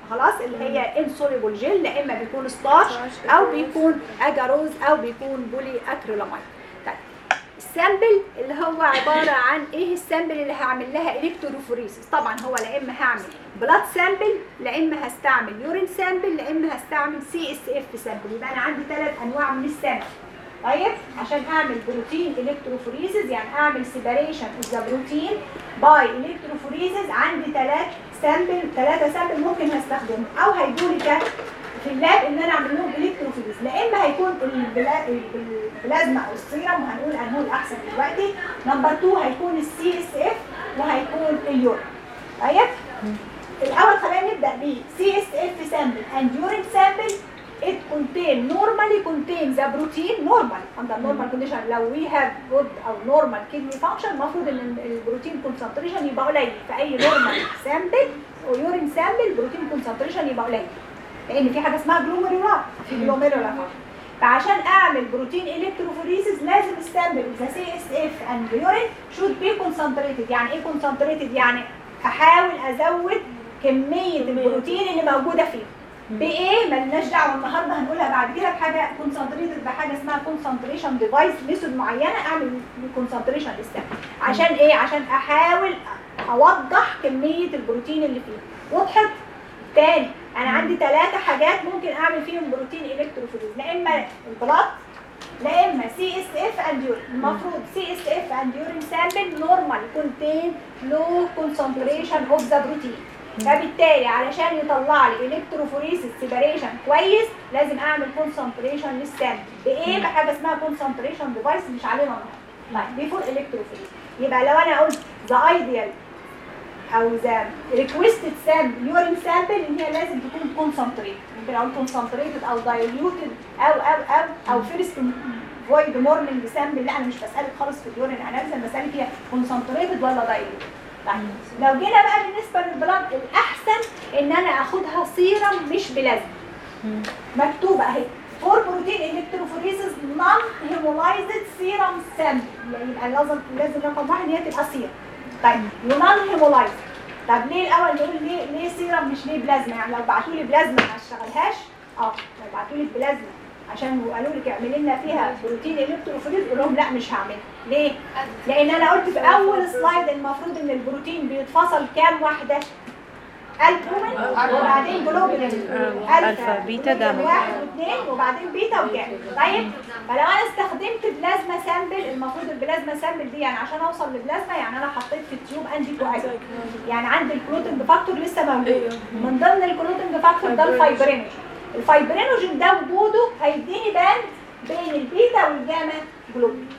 خلاص اللي هي انسوليبل جل لا اما بيكون ستارش او بيكون اجاروز او بيكون بولي اكريلاميد طيب السامبل اللي هو عباره عن ايه السامبل اللي هعمل لها الكتروفوريسيس طبعا هو لا اما هعمل بلاد سامبل لا اما هستعمل يورين سامبل لا اما هستعمل سي اس اف سامبل يبقى انا عندي ثلاث انواع من السامبل طيب عشان اعمل بروتين الكتروفوريسيس يعني اعمل سيباريشن اوف ذا بروتين باي الكتروفوريسيس عندي ثلاث سامبل ثلاثه سامبل ممكن هستخدمهم او هيجوا لي ك- في اللاب ان انا اعمل لهم الكتروفوريسيس لا اما هيكون البلا- البلازما او السيرم وهنقول انه الاحسن دلوقتي نمبر 2 هيكون السي اس اف وهيكون اليورين طيب الاول خلينا نبدا ب سي اس اف سامبل اند يورين سامبل it contain normally contain the protein normal under normal condition لو we have good او normal kidney function المفروض ان البروتين concentration يبقى قليل في اي normal sample او urine sample البروتين concentration يبقى قليل لان في حاجه اسمها جلوميرولار في جلوميرولار فعشان اعمل بروتين الكتروفوريسيس لازم السامبل ذا سي اس اف اند يورين شود بي كونسنتريتد يعني ايه كونسنتريتد يعني احاول ازود كميه البروتين اللي موجوده فيه بايه مالناش دعوه النهارده هنقولها بعد كده بحاجه كونسنتريتد بحاجه اسمها كونسنتريشن ديفايس ميثود معينه اعمل كونسنتريشن للسامبل عشان ايه عشان احاول اوضح كميه البروتين اللي فيه وضحت تاني انا عندي ثلاثه حاجات ممكن اعمل فيهم بروتين الكتروفوريز لا اما البلاد لا اما سي اس اف اند يورين المفروض سي اس اف اند يورين سامبل نورمال كونتين لو كونسنتريشن اوف ذا بروتين فبالتالي علشان يطلع لي الكتروفوريسيس سيباريشن كويس لازم اعمل كونسنتريشن للسامبل بايه بحاجه اسمها كونسنتريشن ديفايس مش علينا النهارده طيب بيفور الكتروفوريسيس يبقى لو انا قلت ذا ايديال او ذا ريكويستد سامبل يورين سامبل ان هي لازم تكون كونسنتريت ممكن اقول كونسنتريتد او دايليوتد او او او او فيرست فويد مورنينج سامبل لا انا مش بسالك خالص في اليورين اناليز انا بسالك هي كونسنتريتد ولا دايليوتد طيب لو جينا بقى بالنسبه للبلاد الاحسن ان انا اخدها سيرم مش بلازما مكتوبه اهي فور بروتين الكتروفوريسيس نون هيمولايزد سيرم سامبل يعني يبقى لازم لازم رقم واحد ان هي تبقى سيرم طيب ونون هيمولايزد طب ليه الاول نقول ليه ليه سيرم مش ليه بلازما يعني لو بعتوا لي بلازما ما اشتغلهاش اه لو بعتوا لي بلازما عشان قالوا لك اعملي لنا فيها بروتين الكتروفوريز قول لهم لا مش هعملها ليه؟ لان انا قلت في اول سلايد المفروض ان البروتين بيتفصل كام واحده؟ البومين وبعدين جلوبولين ألفا، بيتا، جاما. واحد واثنين وبعدين بيتا وجاما طيب فلو انا استخدمت بلازما سامبل المفروض البلازما سامبل دي يعني عشان اوصل لبلازما يعني انا حطيت في التيوب انتي كواجولانت يعني عندي الكلوتنج فاكتور لسه موجود من ضمن الكلوتنج فاكتور ده الفايبرينوجين الفايبرينوجين ده وجوده هيديني باند بين البيتا والجاما جلوبولين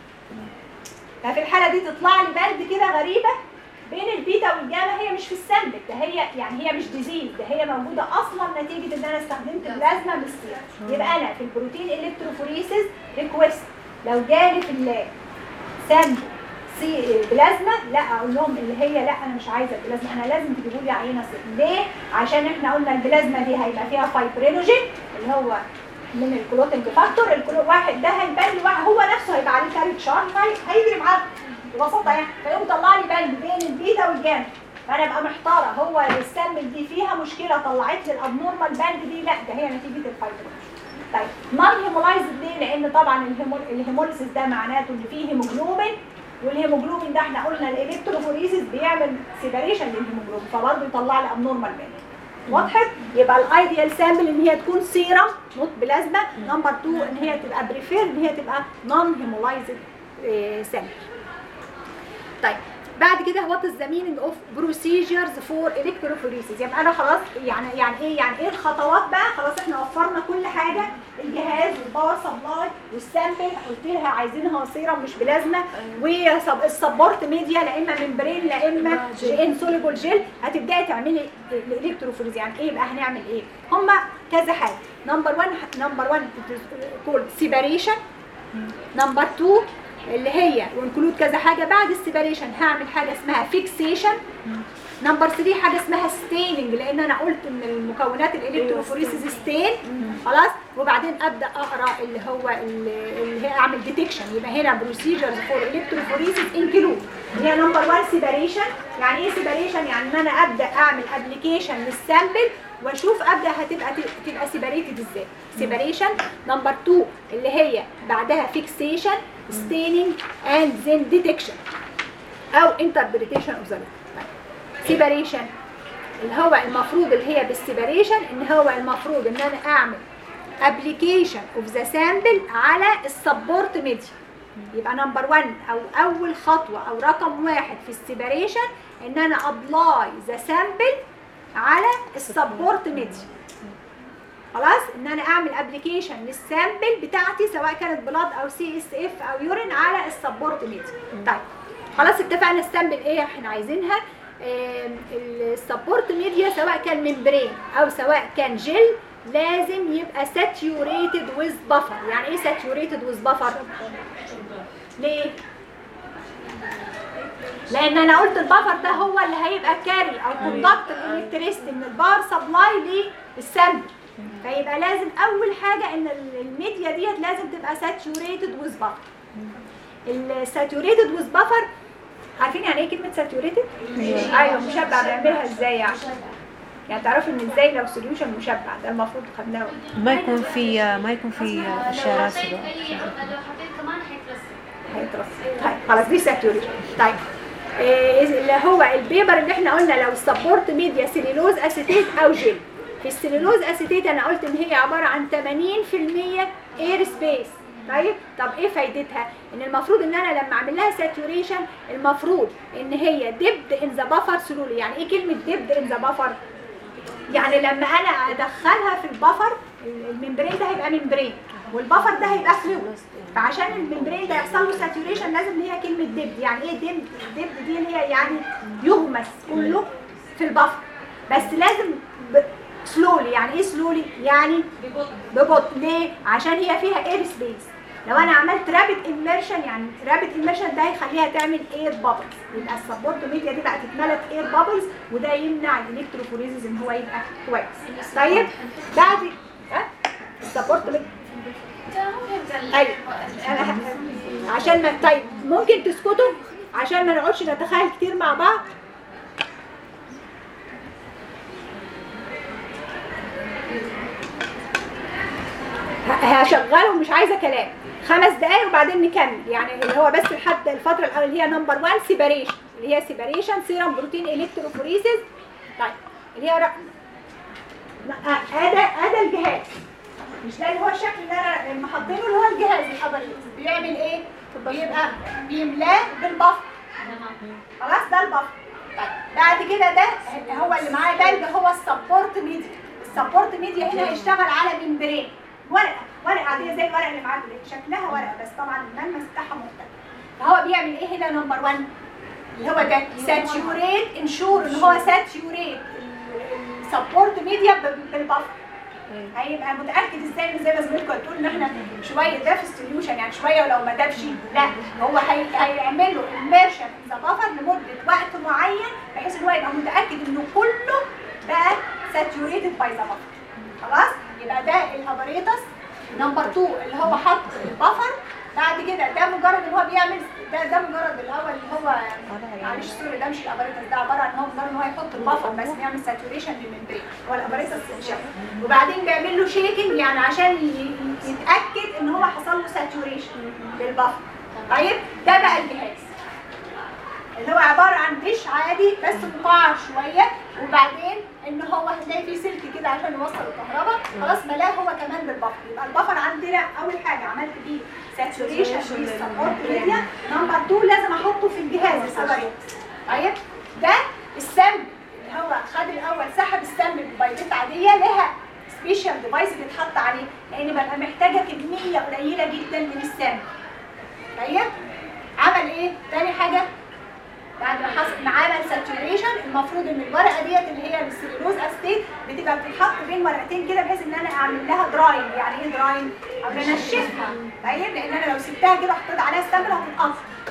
ففي الحاله دي تطلع لي باند كده غريبه بين البيتا والجاما هي مش في السامبل ده هي يعني هي مش ديزيز ده هي موجوده اصلا نتيجه ان انا استخدمت بلازما بالسير يبقى انا في البروتين الكتروفوريسيس ريكويست لو جالي في اللاب سامبل سي بلازما لا اقول لهم اللي هي لا انا مش عايزه البلازما انا لازم تجيبوا لي عينه سير ليه عشان احنا قلنا البلازما دي هيبقى فيها فايبرينوجين اللي هو من الكلوتنج فاكتور الكلو واحد ده هيبان لي واحد هو نفسه هيبقى عليه كارت شارج هيجري معاه ببساطه يعني فيقوم طلع لي باند بين البيتا والجاما فانا ابقى محتاره هو السامبل دي فيها مشكله طلعت لي الابنورمال باند دي لا ده هي نتيجه الفايبرينوجين طيب نون هيمولايزد ليه؟ لان طبعا الهيمو- الهيموليسيس ده معناته ان فيه هيموجلوبين والهيموجلوبين ده احنا قلنا الالكتروفوريسيس بيعمل سيباريشن للهيموجلوبين فبرضه يطلع لي ابنورمال باند وضحت يبقى الايديال سامبل ان هي تكون سيرم نوت بلازما نمبر 2 ان هي تبقى بريفير ان هي تبقى نون هيمولايزد سامبل طيب بعد كده وات از ذا مينينج اوف بروسيجرز فور الكتروفوريسيس يبقى انا خلاص يعني يعني ايه يعني ايه الخطوات بقى خلاص احنا وفرنا كل حاجه الجهاز والباور سبلاي والسامبل قلت لها عايزينها سيرم مش بلازما والسبورت ميديا لا اما ممبرين لا اما انسوليبل جيل هتبداي تعملي الالكتروفوريز يعني ايه بقى هنعمل ايه هما كذا حاجه نمبر 1 نمبر 1 كول سيباريشن نمبر 2 اللي هي وانكلود كذا حاجه بعد السيباريشن هعمل حاجه اسمها فيكسيشن نمبر 3 حاجه اسمها ستيننج لان انا قلت ان المكونات الالكتروفوريسيس ستين خلاص وبعدين ابدا اقرا اللي هو اللي اللي هي اعمل ديتكشن يبقى هنا بروسيجرز فور الكتروفوريسيس انكلود هي نمبر 1 سيباريشن يعني ايه سيباريشن يعني ان انا ابدا اعمل ابلكيشن للسامبل واشوف ابدا هتبقى تبقى سيباريتد ازاي سيباريشن نمبر 2 اللي هي بعدها فيكسيشن ستيننج اند ذن ديتكشن او انتربريتيشن اوف ذا سيباريشن اللي هو المفروض اللي هي بالسيباريشن ان هو المفروض ان انا اعمل ابلكيشن اوف ذا سامبل على السبورت ميديا يبقى نمبر 1 او اول خطوه او رقم واحد في السيباريشن ان انا ابلاي ذا سامبل على السبورت ميديا خلاص ان انا اعمل ابلكيشن للسامبل بتاعتي سواء كانت بلاد او سي اس اف او يورين على السبورت ميديا طيب خلاص اتفقنا السامبل ايه احنا عايزينها آم، السبورت ميديا سواء كان ممبرين او سواء كان جل لازم يبقى ساتيوريتد ويز بفر يعني ايه ساتيوريتد ويز بفر ليه لان انا قلت البفر ده هو اللي هيبقى كاري او كوندكت الالكتريستي من الباور سبلاي للسامبل فيبقى لازم اول حاجه ان ال- الميديا ديت لازم تبقى ساتيوريتد ويز بفر الساتيوريتد ويز بفر عارفين يعني ايه كلمه ساتيوريتد ايوه مشبع بيعملها ازاي يعني يعني تعرفي ان ازاي لو سوليوشن مشبع ده المفروض خدناه ما يكون في ما يكون في لو اشاره حطيت سوداء اي لو حطيت كمان حيترسب هيترص طيب خلاص دي ساتيوريشن طيب إيه اللي هو البيبر اللي احنا قلنا لو السبورت ميديا سيلولوز اسيتيت او جل في السيلولوز اسيتيت انا قلت ان هي عباره عن 80% اير سبيس طيب طب ايه فايدتها ان المفروض ان انا لما اعمل لها ساتوريشن المفروض ان هي ديبد ان ذا بفر سلولي يعني ايه كلمه ديبد ان ذا بفر يعني لما انا ادخلها في البفر الممبرين ده هيبقى ممبرين والبفر ده هيبقى فلويد فعشان الممبرين ده يحصل له ساتوريشن لازم هي كلمه ديبد يعني ايه ديبد ديبد دي اللي هي يعني يغمس كله في البفر بس لازم سلولي يعني ايه سلولي يعني ببطء ليه عشان هي فيها اير سبيس لو انا عملت رابid immersion يعني رابid immersion ده هيخليها تعمل اير بابلز يبقى السبورت ميديا دي بقت اتملت اير بابلز وده يمنع الالكتروفوريزز ان هو يبقى كويس طيب بعد ها السبورت ميديا ايوه أنا ه- عشان ما طيب ممكن تسكتوا عشان ما نقعدش نتخيل كتير مع بعض ه- هشغله مش عايزه كلام خمس دقايق وبعدين نكمل يعني اللي هو بس لحد الفتره الاولى اللي هي نمبر 1 سيباريشن اللي هي سيباريشن سيرم بروتين الكتروفوريسيس طيب اللي هي رقم هذا هذا الجهاز مش ده اللي هو الشكل اللي انا لما حاطينه اللي هو الجهاز الحضري بيعمل ايه؟ بيبقى بيملاه بالبفر خلاص ده البفر طيب بعد كده ده هو اللي معاه ده اللي هو السبورت ميديا السبورت ميديا هنا هيشتغل على ممبرين ورقه ورقه عاديه زي الورقه اللي معاكم دي شكلها ورقه بس طبعا الملمس بتاعها مختلف فهو بيعمل ايه هنا نمبر 1 اللي هو ده ساتيوريت انشور ان هو ساتيوريت السبورت ميديا بالبفر هيبقى متاكد ازاي إن زي ما زميلكم هتقول ان احنا شويه ده في السوليوشن يعني شويه ولو ما دابش لا هو هي... هيعمل له اميرشن ذا بفر لمده وقت معين بحيث ان هو يبقى متاكد انه كله بقى ساتيوريتد باي ذا بفر خلاص يبقى ده الاباريتس نمبر 2 اللي هو حط البفر بعد كده ده مجرد ان هو بيعمل ده ده مجرد الاول اللي هو معلش سوري ده مش الاباريتس ده عباره عن ان هو مجرد ان هو يحط البفر بس بيعمل ساتوريشن للممبرين هو الاباريتس شكل وبعدين بيعمل له شيكنج يعني عشان ي- يتاكد ان هو حصل له ساتوريشن للبفر طيب ده بقى الجهاز اللي هو عباره عن ديش عادي بس مقعر شويه وبعدين ان هو هتلاقي فيه سلك كده عشان يوصل الكهرباء خلاص ملاه هو كمان بالبفر يبقى البفر عندنا اول حاجه عملت بيه ساتوريشن في السبورت ميديا نمبر 2 لازم احطه في الجهاز السبريت طيب ده السم اللي هو خد الاول سحب السم ببيضات عاديه لها سبيشال ديفايس بيتحط عليه لان ببقى محتاجه كميه قليله جدا من السم طيب عمل ايه تاني حاجه بعد ما حصل ما عمل ساتوريشن المفروض ان الورقه ديت اللي هي السيلولوز استيت بتبقى بتتحط بين ورقتين كده بحيث ان انا اعمل لها دراين يعني ايه دراين او انشفها طيب لان انا لو سبتها كده وحطيت عليها ستامبل هتتقطع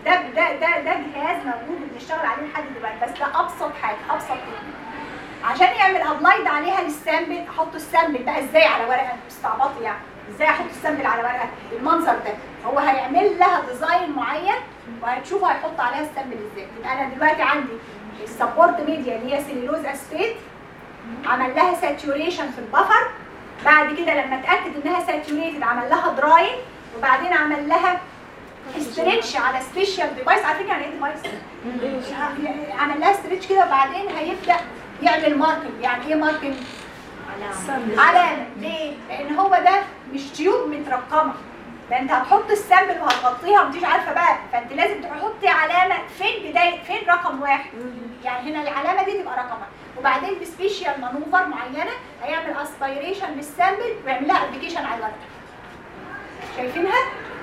ده ده ده ده جهاز موجود وبنشتغل عليه لحد دلوقتي بس ده ابسط حاجه ابسط تكنيك عشان يعمل ابلايد عليها للسامبل احط السامبل بقى ازاي على ورقه استعبطي يعني ازاي احط السامبل على ورقه المنظر ده هو هيعمل لها ديزاين معين وهتشوف هيحط عليها السامبل ازاي يبقى انا دلوقتي عندي السبورت ميديا اللي هي سيلولوز اسفيت عمل لها ساتوريشن في البفر بعد كده لما اتاكد انها ساتوريتد عمل لها دراين وبعدين عمل لها استريتش على سبيشال ديفايس على فكره يعني ايه ديفايس؟ عمل لها استريتش كده وبعدين هيبدا يعمل ماركينج يعني ايه ماركينج؟ علامه ليه؟ لان هو ده مش تيوب مترقمه ده انت هتحط السامبل وهتغطيها ومش عارفه بقى فانت لازم تحطي علامه فين بدايه فين رقم واحد يعني هنا العلامه دي تبقى رقم واحد وبعدين بسبيشال مانوفر معينه هيعمل اسبيريشن للسامبل ويعمل لها ابلكيشن على الورقه شايفينها؟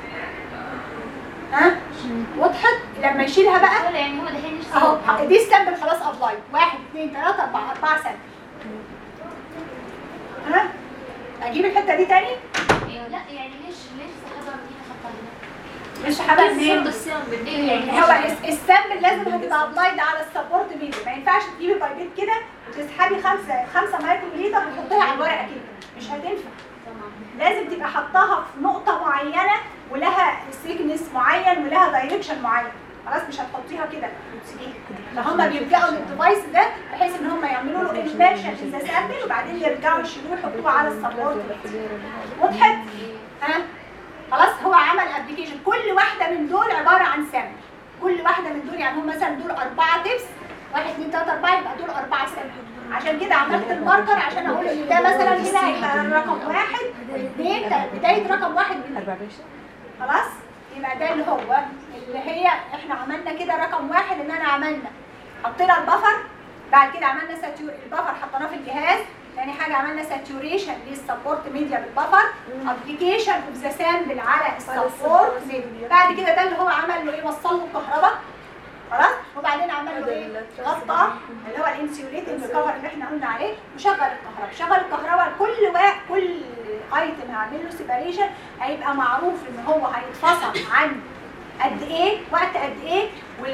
ها؟ وضحت؟ لما يشيلها بقى ولا يعني هو دحين ايش اهو دي السامبل خلاص ابلاي واحد اثنين ثلاثة أربعة أربعة سامبل ها؟ أجيب الحتة دي تاني؟ لا يعني ليش ليش سحبها من هنا حطها هنا؟ مش حابة منين؟ السامبل يعني هو الس- السامبل لازم هتبقى ابلايد على السبورت فيديو ما ينفعش تجيبي بايبيت كده وتسحبي خمسة خمسة مايكرو لتر وتحطيها على الورقة كده مش هتنفع لازم تبقى حطاها في نقطة معينة ولها سيكنس معين ولها دايركشن معين خلاص مش هتحطيها كده وتسيبيها فهم بيلجأوا للديفايس ده بحيث ان هم يعملوا له انفيرشن اذا سامبل وبعدين يرجعوا يشيلوه يحطوه على السبورت وضحت؟ ها؟ خلاص هو عمل ابلكيشن كل واحده من دول عباره عن سامبل كل واحده من دول يعني هم مثلا دول اربعه تبس واحد اثنين ثلاثه اربعه يبقى دول اربعه سامبل عشان كده عملت الماركر عشان اقول ان ده مثلا هنا هيبقى رقم واحد اثنين تلاته، بدايه رقم واحد من أربع بيش خلاص يبقى ده اللي هو اللي هي احنا عملنا كده رقم واحد ان انا عملنا حطينا البفر بعد كده عملنا ساتيور البفر حطيناه في الجهاز تاني حاجه عملنا ساتوريشن للسبورت ميديا بالبفر ابلكيشن اوف ذا سامبل على السبورت ميديا بعد كده ده اللي هو عمل له ايه وصل له الكهرباء خلاص وبعدين عمل له ايه غطى اللي هو الانسيوليتنج كفر اللي احنا قلنا عليه وشغل الكهرباء شغل الكهرباء كل واحد كل ايتم هعمل له سيباريشن هيبقى معروف ان هو هيتفصل عن قد ايه وقت قد ايه وال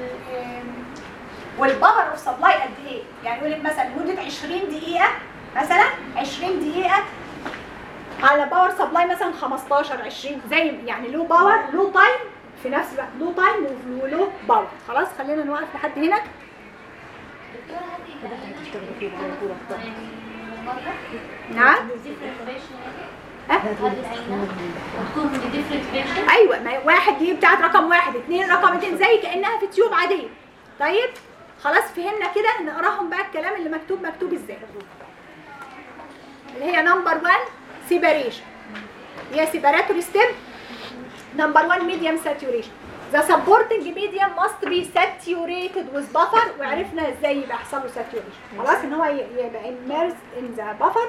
والباور اوف سبلاي قد ايه يعني يقول لك مثلا لمده 20 دقيقه مثلا 20 دقيقه على باور سبلاي مثلا 15 20 زي يعني له باور له تايم في نفس الوقت له تايم وله باور خلاص خلينا نوقف لحد هنا دكتورة هذه يعني مرة نعم different patient ها؟ هذه العينة تكون من different patient ايوه ما واحد دي بتاعت رقم واحد اثنين رقم اثنين زي كانها في تيوب عاديه طيب خلاص فهمنا كده نقراهم بقى الكلام اللي مكتوب مكتوب ازاي اللي هي نمبر 1 سيباريشن هي سيباراتوري ستيب نمبر 1 ميديوم ساتوريشن The supporting medium must be saturated with buffer وعرفنا ازاي يبقى يحصل له saturation خلاص ان هو ي- يبقى immersed in the buffer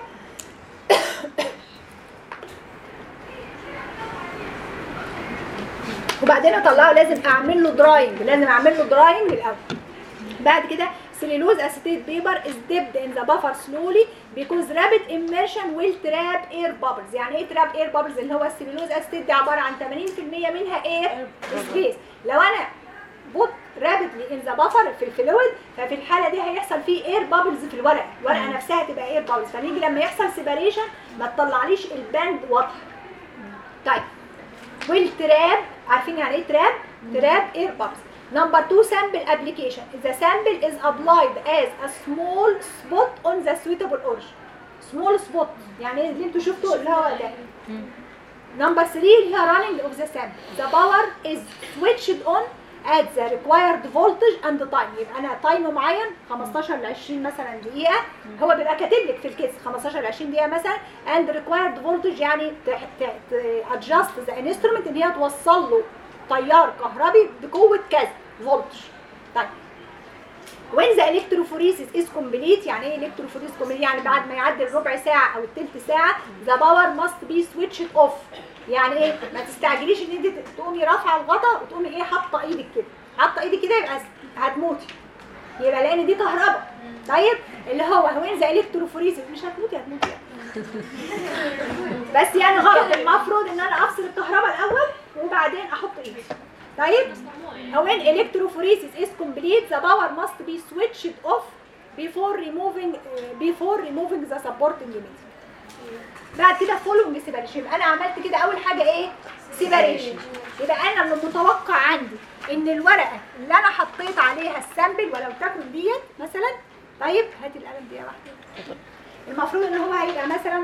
وبعدين اطلعه لازم اعمل له دراينج لازم اعمل له دراينج الاول بعد كده cellulose acetate paper is dipped in the buffer slowly because rapid immersion will trap air bubbles يعني ايه trap air bubbles اللي هو السليلوز acetate دي عباره عن 80% منها air space لو انا بوت رابidly in the buffer في الفلويد ففي الحاله دي هيحصل فيه air bubbles في الورقه الورقه نفسها تبقى air bubbles فنيجي لما يحصل separation ما تطلعليش الباند واضحه طيب والتراب عارفين يعني ايه تراب؟ تراب اير بابس نمبر 2 sample application the sample is applied as a small spot on the suitable origin small spot يعني إيه اللي انتوا شفتوا اللي هو ده نمبر 3 اللي هي running of the sample the power is switched on at the required voltage and time يبقى انا تايم معين 15 ل 20 مثلا دقيقه هو بيبقى كاتب لك في الكيس 15 ل 20 دقيقه مثلا and required voltage يعني adjust the instrument ان هي توصل له تيار كهربي بقوه كذا فولتج طيب when the electrophoresis is complete يعني ايه electrophoresis complete يعني بعد ما يعدي الربع ساعه او الثلث ساعه the power must be switched off يعني ايه ما تستعجليش ان انت تقومي رافعه الغطا وتقومي ايه حاطه ايدك كده حاطه ايدك كده يبقى هتموتي يبقى لان دي كهرباء طيب اللي هو وين ذا الكتروفوريسيس مش هتموتي هتموتي بس يعني غلط المفروض ان انا افصل الكهرباء الاول وبعدين احط ايدي طيب when electrophoresis is complete the power must be switched off before removing uh, before removing the supporting media بعد كده فولوينج سيباريشن يبقى انا عملت كده اول حاجه ايه سيباريشن يبقى انا اللي متوقع عندي ان الورقه اللي انا حطيت عليها السامبل ولو تكن ديت مثلا طيب هاتي القلم دي واحده المفروض ان هو هيبقى مثلا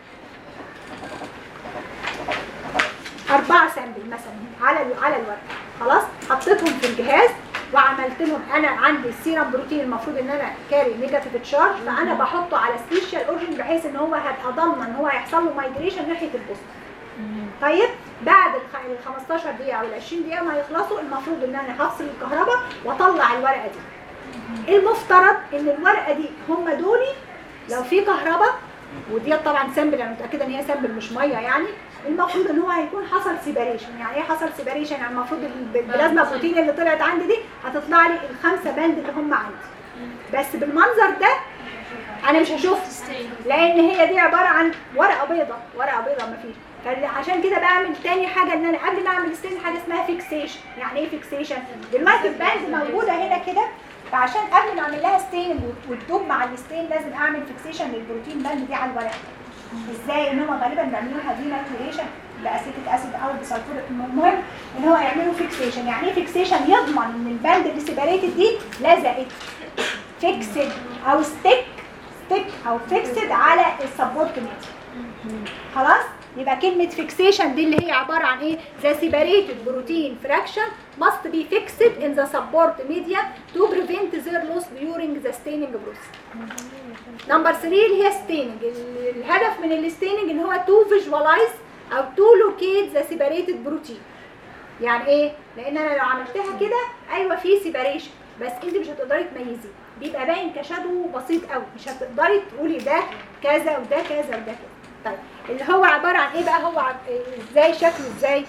أربعة سامبل مثلا على ال- على الورقة خلاص حطيتهم في الجهاز وعملت لهم انا عندي السيرم بروتين المفروض ان انا كاري نيجاتيف تشارج فانا بحطه على سبيشال اورجن بحيث ان هو هبقى ضامنه ان هو هيحصل له مايجريشن ناحيه البوست طيب بعد ال 15 دقيقه او ال 20 دقيقه ما يخلصوا المفروض ان انا هفصل الكهرباء واطلع الورقه دي المفترض ان الورقه دي هم دولي لو في كهرباء ودي طبعا سامبل انا متاكده ان هي سامبل مش ميه يعني المفروض ان هو هيكون حصل سيباريشن يعني ايه حصل سيباريشن يعني المفروض الب- البلازما بروتين اللي طلعت عندي دي هتطلع لي الخمسه باند اللي هم عندي بس بالمنظر ده انا مش هشوفها لان هي دي عباره عن ورقه بيضه ورقه بيضه مفيش فعشان كده بعمل تاني حاجه ان انا قبل ما اعمل ستين حاجه اسمها فيكسيشن يعني ايه فيكسيشن دلوقتي الباند موجوده هنا كده فعشان قبل ما اعمل لها ستين وتدوب مع الستين لازم اعمل فيكسيشن للبروتين باند دي على الورقه ازاي ان هم غالبا بيعملوها دي ناتوريشن باسيتيك اسيد او بسلفوريك المهم ان هو يعملوا فيكسيشن يعني ايه فيكسيشن يضمن ان الباند اللي سيبريتد دي لزقت فيكسد او ستيك ستيك او فيكسد على السبورت ميديا خلاص يبقى كلمة فيكسيشن دي اللي هي عبارة عن ايه؟ The separated protein fraction must be fixed in the support media to prevent their loss during the staining process. نمبر 3 اللي هي staining ال- الهدف من الستيننج ان هو to visualize او to locate the separated protein. يعني ايه؟ لان انا لو عملتها كده ايوه في سيباريشن بس انت مش هتقدري تميزيه بيبقى باين كشادو بسيط قوي مش هتقدري تقولي ده كذا وده كذا وده كذا طيب اللي هو عباره عن ايه بقى هو عب... إيه ازاي شكله ازاي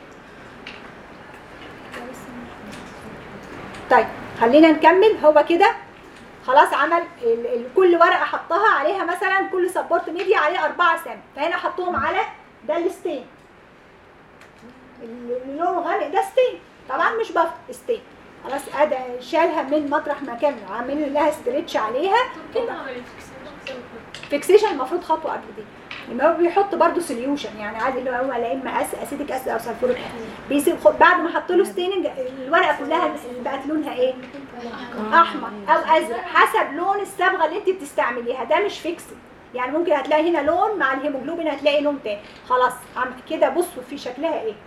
طيب خلينا نكمل هو كده خلاص عمل ال... ال... كل ورقه حطها عليها مثلا كل سبورت ميديا عليه اربعه سم فهنا حطهم على ده الستين اللي لونه غامق ده ستين طبعا مش بفر ستين خلاص ادى شالها من مطرح ما كان عاملين لها ستريتش عليها فيكسيشن المفروض خطوه قبل دي ان هو بيحط برده سوليوشن يعني عادي اللي هو لا اما أس اسيتيك اسيد او سلفوريك بيسيب خد- بعد ما حط له ستيننج الورقه كلها بقت لونها ايه احمر او ازرق حسب لون الصبغه اللي انت بتستعمليها ده مش فيكسد يعني ممكن هتلاقي هنا لون مع الهيموجلوبين هتلاقي لون تاني خلاص عم كده بصوا في شكلها ايه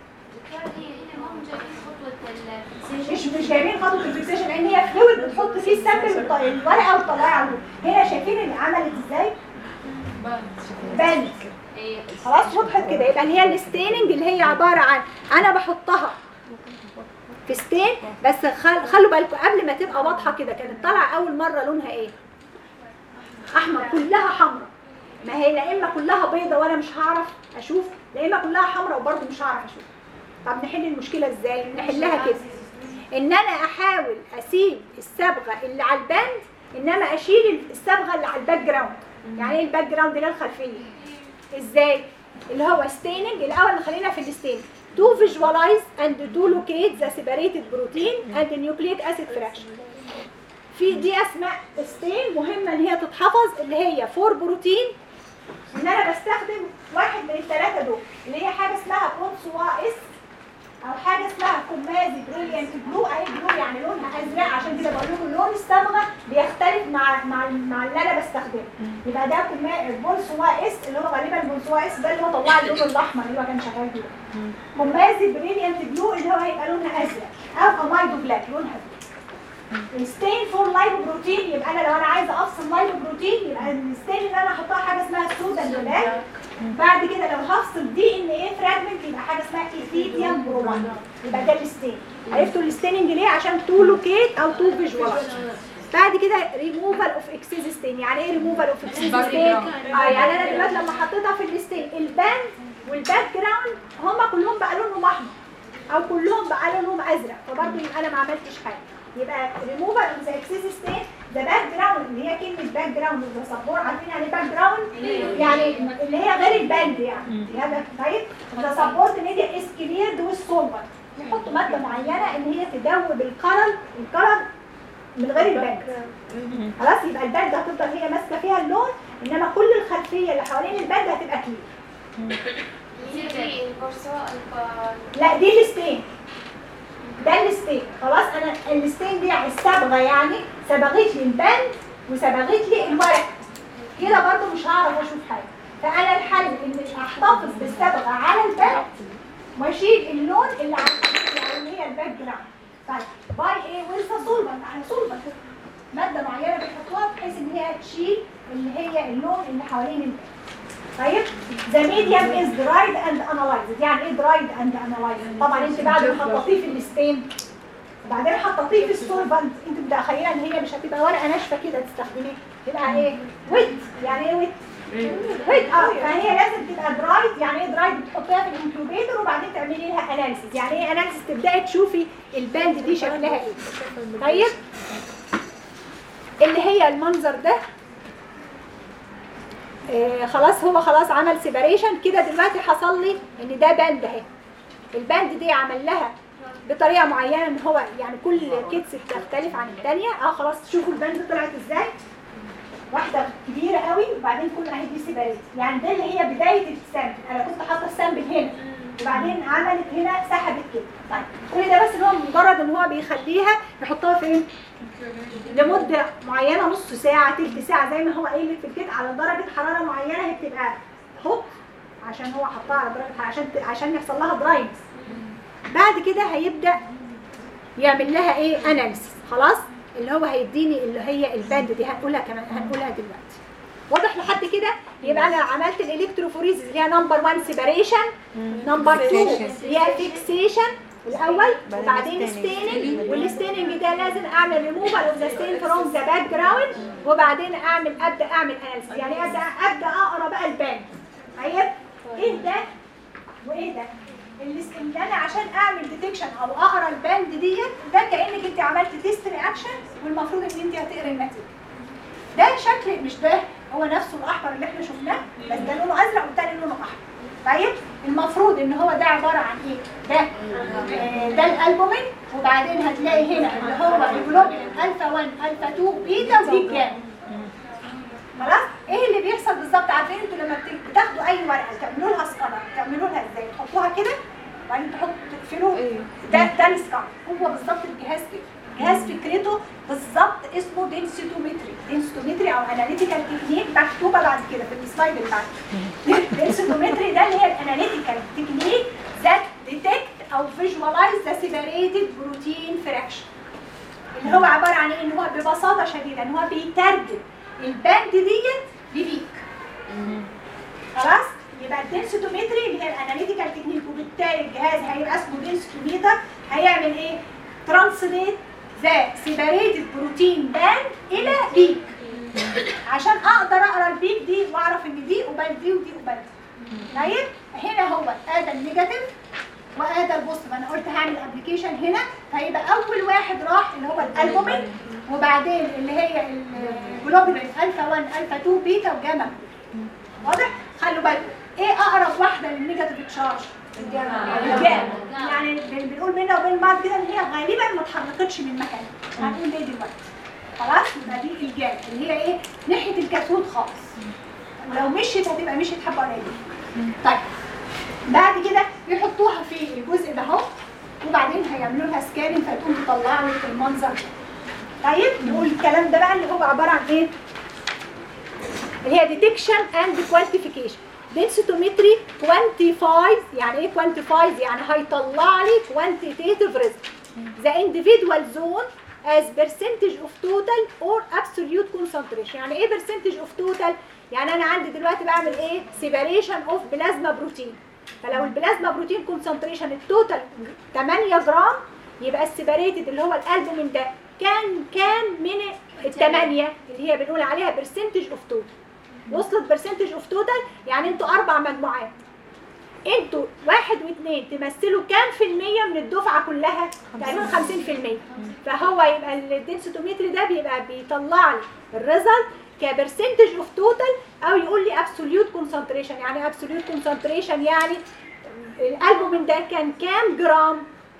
مش مش جايبين خطوه الفيكسيشن لان هي فلويد بتحط فيه السامبل والط- الورقه وتطلعها على الورق. هنا شايفين اللي عملت ازاي بانك خلاص وضحت كده يبقى اللي هي الستيننج اللي هي عباره عن انا بحطها في ستين بس خل... خلوا بالكم قبل ما تبقى واضحه كده كانت طالعه اول مره لونها ايه احمر كلها حمراء ما هي لا اما كلها بيضه وانا مش هعرف اشوف لا اما كلها حمراء وبرضه مش هعرف اشوف طب نحل المشكله ازاي نحلها كده ان انا احاول اسيب الصبغه اللي على الباند انما اشيل الصبغه اللي على الباك جراوند يعني ايه الباك جراوند اللي هي الخلفيه ازاي اللي هو ستيننج الاول خلينا في الستيننج to visualize and to locate the separated protein and the nucleic acid fraction في دي اسماء ستين مهمه ان هي تتحفظ اللي هي فور بروتين ان انا بستخدم واحد من الثلاثه دول اللي هي حاجه اسمها بونسوا اس او حاجه اسمها كومازي بريليانت بلو اي بلو يعني لونها ازرق عشان كده بقول لكم لون الصبغه بيختلف مع مع مع اللي انا بستخدمه يبقى ده كوما- بونسوا اس اللي هو غالبا بونسوا اس ده اللي هو طلع اللون الاحمر اللي هو كان شغال بيه كومازي بريليانت بلو اللي هو هيبقى لونها ازرق او امايدو بلاك لونها بلو الستين فور لايف بروتين يبقى انا لو انا عايزه افصل لايف بروتين يبقى الستين اللي انا احطها حاجه اسمها سودا بلاك بعد كده لو هفصل دي ان ايه فراجمنت يبقى حاجه اسمها ايثيديوم برومايد يبقى ده الستين عرفتوا الستيننج ليه عشان تو لوكيت او تو فيجواليز بعد كده ريموفال اوف اكسس ستين يعني ايه ريموفال اوف اكسس ستين اه يعني انا دلوقتي لما حطيتها في الستين الباند والباك جراوند هما كلهم بقى لونهم احمر او كلهم بقى لونهم ازرق فبرضه يبقى انا ما عملتش حاجه يبقى ريموفال اوف ذا اكسس ستين ذا باك جراوند اللي هي كلمه باك جراوند ذا سبور عارفين يعني باك جراوند يعني اللي هي غير الباند يعني هذا طيب ذا سبورت ميديا از كليرد والسولفر يحطوا ماده معينه ان هي تدوب القلم القلم من غير البند خلاص يبقى البند هتفضل هي ماسكه فيها اللون انما كل الخلفيه اللي حوالين البند هتبقى كلير دي البورصة الب- لا دي الستين ده الستين خلاص انا الستين دي الصبغه يعني صبغت لي البند وصبغت لي الورق كده برضو مش هعرف اشوف حاجه فانا الحل ان احتفظ بالصبغه على البند واشيل اللون اللي على يعني اللي هي الباك جراوند طيب باي ايه وانسى سولفنت على سولفنت ماده معينه بيحطوها بحيث ان هي تشيل اللي هي اللون اللي حوالين البند طيب the medium is dried and analyzed يعني ايه dried and analyzed طبعا انت بعد ما حطيتيه في الستين وبعدين حطيتيه في السولفنت انت متخيله ان هي مش هتبقى ورقه ناشفه كده تستخدميها تبقى ايه ويت يعني ايه ويت ويت اه فهي لازم تبقى درايد يعني ايه درايد بتحطيها في الانكيوبيتر وبعدين تعملي لها اناليسيس يعني ايه اناليسيس تبداي تشوفي الباند دي شكلها ايه طيب اللي هي المنظر ده آه خلاص هو خلاص عمل سيباريشن كده دلوقتي حصل لي ان ده باند اهي الباند دي عمل لها بطريقه معينه ان هو يعني كل كيتس بتختلف عن الثانيه اه خلاص شوفوا الباند طلعت ازاي واحده كبيره قوي وبعدين كل اهي دي سيباريت يعني ده اللي هي بدايه السامبل انا كنت حاطه السامبل هنا وبعدين عملت هنا سحبت كده طيب كل ده بس ان هو مجرد ان هو بيخليها يحطها فين لمده معينه نص ساعه تلت ساعه زي ما هو قايل لك في الكيت على درجه حراره معينه هي بتبقى هوت عشان هو حطها على درجه حرارة عشان ت- عشان يحصل لها دراينس بعد كده هيبدا يعمل لها ايه اناليسيس خلاص اللي هو هيديني اللي هي الباند دي هنقولها كمان هنقولها دلوقتي واضح لحد كده يبقى انا عملت الالكتروفوريزز اللي هي نمبر 1 سيباريشن نمبر 2 اللي هي فيكسيشن الاول وبعدين ستيننج والستيننج ده لازم اعمل ريموفال اوف ذا ستين فروم ذا باك جراوند وبعدين اعمل ابدا اعمل اناليسيس يعني ابدا ابدا اقرا بقى الباند طيب ايه ده وايه ده اللي اللي انا عشان اعمل ديتكشن او اقرا الباند ديت ده كانك انت عملت تيست رياكشن والمفروض ان انت هتقري النتيجه ده شكل مش ده هو نفسه الاحمر اللي احنا شفناه بس ده لونه ازرق والتاني لونه احمر طيب المفروض ان هو ده عباره عن ايه ده آه، ده الالبومين وبعدين هتلاقي هنا اللي هو الجلوبين الفا 1 الفا 2 بيتا ودي جاما خلاص ايه اللي بيحصل بالظبط عارفين انتوا لما بت- بتاخدوا اي ورقه تعملوا لها سكانر تعملوا لها ازاي تحطوها كده وبعدين تحطوا تقفلوا ده ده السكانر هو بالظبط الجهاز كده جهاز فكرته بالظبط اسمه دنسيتومتري دنسيتومتري او اناليتيكال تكنيك مكتوبه بعد كده في السلايد اللي بعد دنسيتومتري ده اللي هي الاناليتيكال تكنيك ذات ديتكت او فيجوالايز ذا سيبريتد بروتين فراكشن اللي هو عباره عن ايه ان هو ببساطه شديده ان هو بيترجم الباند ديت لبيك خلاص يبقى الدنسيتومتري اللي هي الاناليتيكال تكنيك وبالتالي الجهاز هيبقى اسمه دنسيتوميتر هيعمل ايه ترانسليت ذا سيبريتد بروتين باند الى بيك عشان اقدر اقرا البيك دي واعرف ان دي قبال دي ودي قبال دي طيب هنا هو ادى النيجاتيف وادى البوزيتيف انا قلت هعمل ابلكيشن هنا فيبقى اول واحد راح اللي هو الالبومين وبعدين اللي هي الجلوبولين الفا 1 الفا 2 بيتا وجاما واضح خلوا بالكم ايه اقرب واحده للنيجاتيف تشارج الجاما يعني بن- بنقول بينا وبين بعض كده ان هي غالبا ما اتحركتش من مكانها هنقول ليه دلوقتي خلاص يبقى دي الجاما اللي هي ايه ناحيه الكاثود خالص ولو مشيت هتبقى مشيت حبه قليله طيب بعد كده يحطوها في الجزء ده اهو وبعدين هيعملوا لها سكاننج فتقوم تطلع لك المنظر ده طيب نقول الكلام ده بقى اللي هو عباره عن ايه اللي هي ديتكشن اند كوانتيفيكيشن densitometry quantifies يعني ايه quantifies يعني هيطلع لي quantitative risk the individual zone as percentage of total or absolute concentration يعني ايه percentage of total يعني انا عندي دلوقتي بعمل ايه separation of plasma protein فلو البلازما بروتين كونسنتريشن التوتال 8 جرام يبقى السيباريتد اللي هو الالبومين ده كان كان من الثمانية اللي هي بنقول عليها برسنتج اوف توتال وصلت برسنتج اوف توتال يعني انتوا اربع مجموعات انتوا واحد واثنين تمثلوا كام في المية من الدفعة كلها؟ تقريبا 50% فهو يبقى الدنسيتومتري ده بيبقى بيطلع لي الريزلت كبرسنتج اوف توتال او يقول لي ابسوليوت كونسنتريشن يعني ابسوليوت كونسنتريشن يعني الالبومين ده كان كام جرام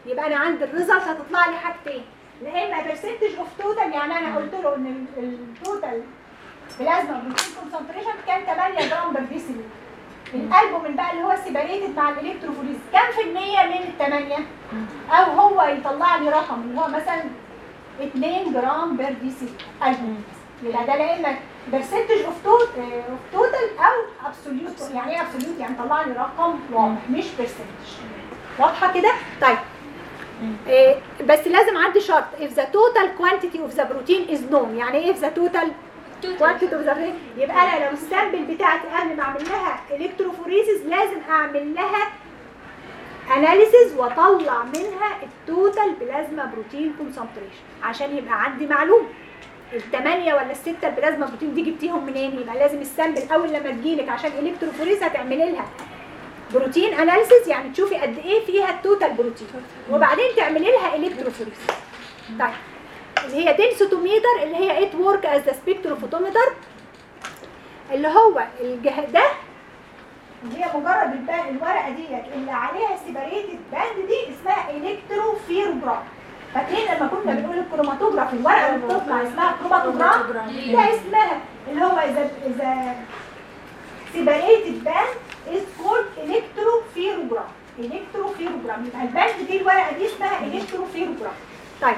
يبقى انا عند الريزلت هتطلع لي حاجتين لا اما برسنتج اوف توتال يعني انا قلت له ان التوتال بلازما بروتين كونسنتريشن كان 8 جرام بر ديسيلي الالبومين بقى اللي هو سيباريتد مع الالكتروفوريز كام في المية من الثمانية او هو يطلع لي رقم اللي هو مثلا 2 جرام بر ديسيلي البومين يبقى ده لا اما برسنتج اوف توتال او ابسوليوت يعني ايه ابسوليوت يعني طلع لي رقم واضح مش برسنتج واضحه كده طيب إيه بس لازم عندي شرط if the total quantity of the protein is known يعني ايه if the total quantity of the protein يبقى انا لو السامبل بتاعتي قبل ما اعمل لها الكتروفوريسيس لازم اعمل لها اناليسيز واطلع منها التوتال بلازما بروتين كونسنتريشن عشان يبقى عندي معلومه الثمانية ولا الستة البلازما بروتين دي جبتيهم منين؟ يبقى لازم السامبل أول لما تجيلك عشان الكتروفوريز هتعملي لها بروتين اناليسيز يعني تشوفي قد ايه فيها التوتال بروتين وبعدين تعملي لها الكتروفوريز طيب اللي هي دنسوتوميتر اللي هي ات ورك از ذا سبيكتروفوتومتر اللي هو الجه ده اللي هي مجرد الب- الورقه ديت اللي عليها سيباريتد باند دي اسمها الكتروفيروجرام فاكرين لما كنا بنقول الكروماتوجراف الورقه اللي بتطلع اسمها كروماتوجرام ده اسمها اللي هو اذا اذا separated band is called electropherogram electropherogram يبقى الباند دي الورقه دي اسمها electropherogram طيب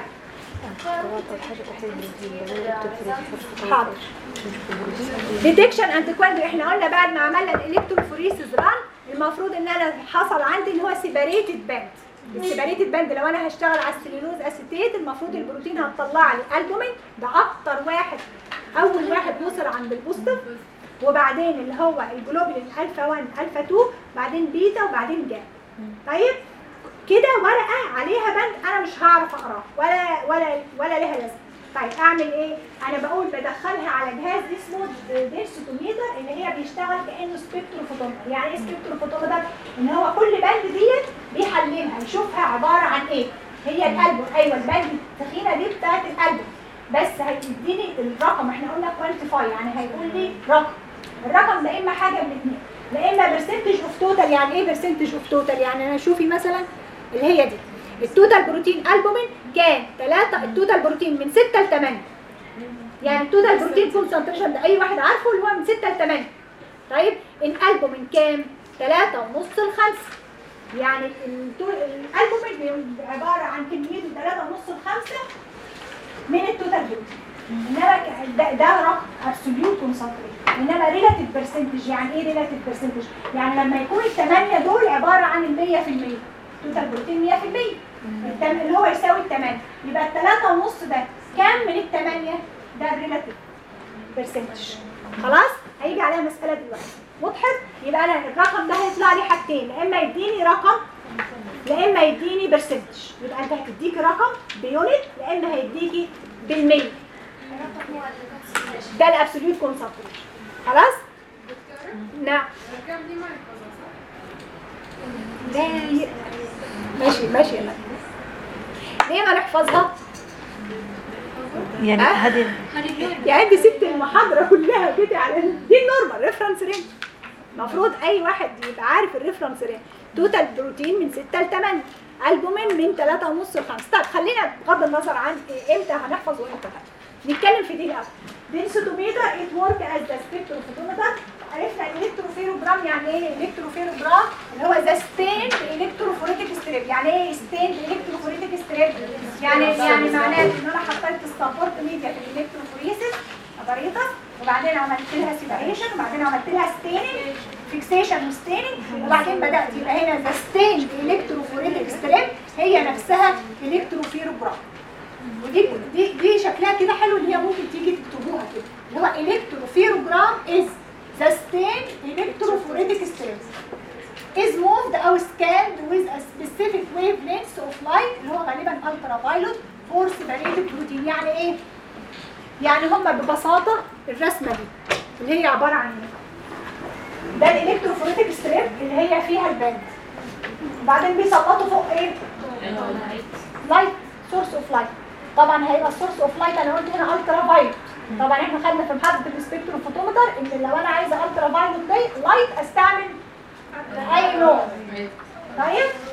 حاضر ديتكشن اند كوانتر احنا قلنا بعد ما عملنا الالكتروفوريسيس ران المفروض ان انا حصل عندي اللي هو سيباريتد باند السيباريتد باند لو انا هشتغل على السليلوز اسيتيت المفروض البروتين هتطلع لي البومين ده اكتر واحد اول واحد وصل عند البوستر وبعدين اللي هو الجلوبولين الفا 1 الفا 2 بعدين بيتا وبعدين جاما طيب كده ورقه عليها بند انا مش هعرف اقراها ولا ولا ولا لها لازمه طيب اعمل ايه انا بقول بدخلها على جهاز اسمه ديرسوتوميتر اللي هي بيشتغل كانه سبيكتروفوتومتر يعني ايه سبيكتروفوتومتر ان هو كل بند ديت بيحللها يشوفها عباره عن ايه هي الالبوم ايوه البند التخينه دي بتاعت الالبوم بس هيديني الرقم احنا قلنا كوانتيفاي يعني هيقول لي رقم الرقم ده اما حاجه من الاثنين لا اما برسنتج اوف توتال يعني ايه برسنتج اوف توتال يعني انا شوفي مثلا اللي هي دي التوتال بروتين البومين كان 3 التوتال بروتين من 6 ل 8 يعني التوتال بروتين كونسنتريشن ده اي واحد عارفه اللي هو من 6 ل 8 طيب الالبومين كام 3 ونص ل 5 يعني التو- الالبومين بيبقى عباره عن كميته 3 ونص ل 5 من التوتال بروتين انما ك- ده, ده رقم ابسوليوت كونسنتريشن انما ريلاتيف برسنتج يعني ايه ريلاتيف برسنتج يعني لما يكون الثمانيه دول عباره عن ال 100% توتال بروتين 100% التم- اللي هو يساوي الثمانيه يبقى الثلاثه ونص ده كام من الثمانيه ده ريلاتيف برسنتج خلاص هيجي عليها مساله دلوقتي وضحت يبقى انا الرقم ده هيطلع لي حاجتين لا اما يديني رقم لا اما يديني برسنتج يبقى انت هتديكي رقم بيونت لا اما هيديكي بالمية الرقم هو الكونسنتريشن ده الابسوليوت كونسنتريشن خلاص نعم الارقام دي ما يحفظها صح؟ لا ي- ماشي ماشي يا مريم. ليه ما نحفظها يعني أه؟ هذه يعني انت سبت المحاضره كلها كده على دي النورمال ريفرنس رينج المفروض اي واحد يبقى عارف الريفرنس رينج توتال بروتين من 6 ل 8 البومين من 3 ونص ل 5 طب خلينا بغض النظر عن إيه امتى هنحفظ وامتى لا. نتكلم في دي الاول دنسوتوميتر ات ورك از ذا سبيكتروفوتومتر عرفنا الالكتروفيروجرام يعني ايه الالكتروفيروجرام اللي هو ذا ستين الكتروفوريتيك ستريب يعني ايه ستين الكتروفوريتيك ستريب يعني يعني معناه ان انا حطيت السبورت ميديا في الالكتروفوريسيس اباريتس وبعدين عملت لها سيبريشن وبعدين عملت لها ستيننج فيكسيشن وستيننج وبعدين بدات يبقى هنا ذا ستين الكتروفوريتيك ستريب هي نفسها الكتروفيروجرام ودي دي دي شكلها كده حلو ان هي ممكن تيجي تكتبوها كده اللي هو الكتروفيروجرام از ذا ستين الكتروفوريتيك ستريب is moved or scanned with a specific wavelength of light اللي هو غالبا ultraviolet for separated protein يعني ايه؟ يعني هم ببساطة الرسمة دي اللي هي عبارة عن ايه؟ ده الالكتروفوريتيك ستريب اللي هي فيها الباند وبعدين بيسقطوا فوق ايه؟ لايت سورس اوف لايت طبعا هيبقى السورس اوف لايت انا قلت هنا الترا فايلوت طبعا احنا خدنا في محاضره السبيكتروفوتومتر ان لو انا عايزه الترا فايلوت لايت استعمل اي نوع طيب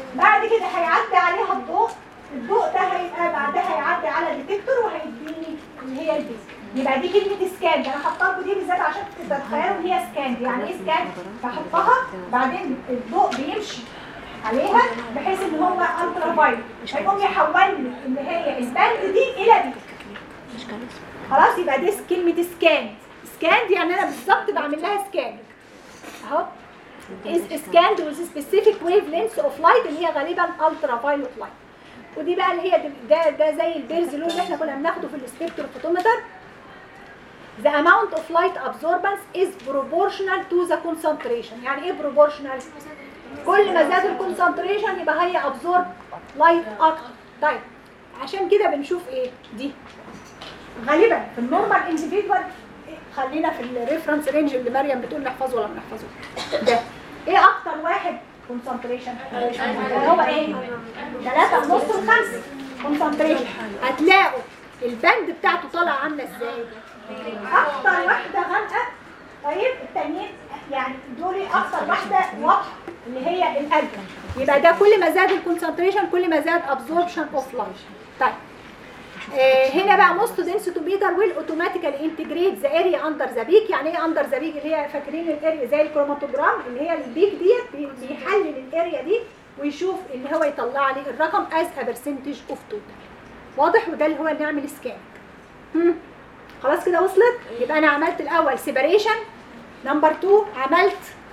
بعد كده هيعدي عليها الضوء الضوء ده هيبقى بعدها هيعدي على الديتكتور وهيديني اللي هي البيز يبقى دي كلمة سكان ده انا حاطها لكم دي بالذات عشان تتخيلوا ان هي سكان دي يعني ايه سكان؟ بحطها بعدين الضوء بيمشي عليها بحيث ان هو الترا فايلوت هيقوم يحول لي اللي هي الباند دي الى بي خلاص يبقى دي كلمة سكان سكان دي يعني انا بالظبط بعمل لها سكان اهو is scanned with specific wavelengths of light اللي هي غالبا ultraviolet light ودي بقى اللي هي ده ده زي البيرز لون اللي احنا كنا بناخده في السبيكتروفوتومتر The amount of light absorbance is proportional to the concentration يعني ايه proportional؟ كل ما زاد الكونسنتريشن يبقى هي absorb light اكتر طيب عشان كده بنشوف ايه دي غالبا في النورمال انديفيدوال خلينا في الريفرنس رينج اللي مريم بتقول نحفظه ولا ما نحفظه ده ايه اكتر واحد كونسنتريشن هو ايه 3 ونص لخمسة كونسنتريشن هتلاقوا البند بتاعته طالعه عامله ازاي اكتر واحده غامقه طيب التانيين يعني دول اكتر واحده واضحه اللي هي القلب يبقى ده كل ما زاد الكونسنتريشن كل ما زاد ابزوربشن اوف لايت طيب آه، هنا بقى موست دنس تو بيتر ويل اوتوماتيكالي انتجريت ذا اريا اندر ذا بيك يعني ايه اندر ذا بيك اللي هي فاكرين الاريا زي الكروماتوجرام اللي هي البيك ديت بي- بيحلل الاريا دي ويشوف ان هو يطلع لي الرقم از ا برسنتج اوف توتال واضح وده اللي هو نعمل سكان هم. خلاص كده وصلت يبقى انا عملت الاول سيبريشن نمبر 2 عملت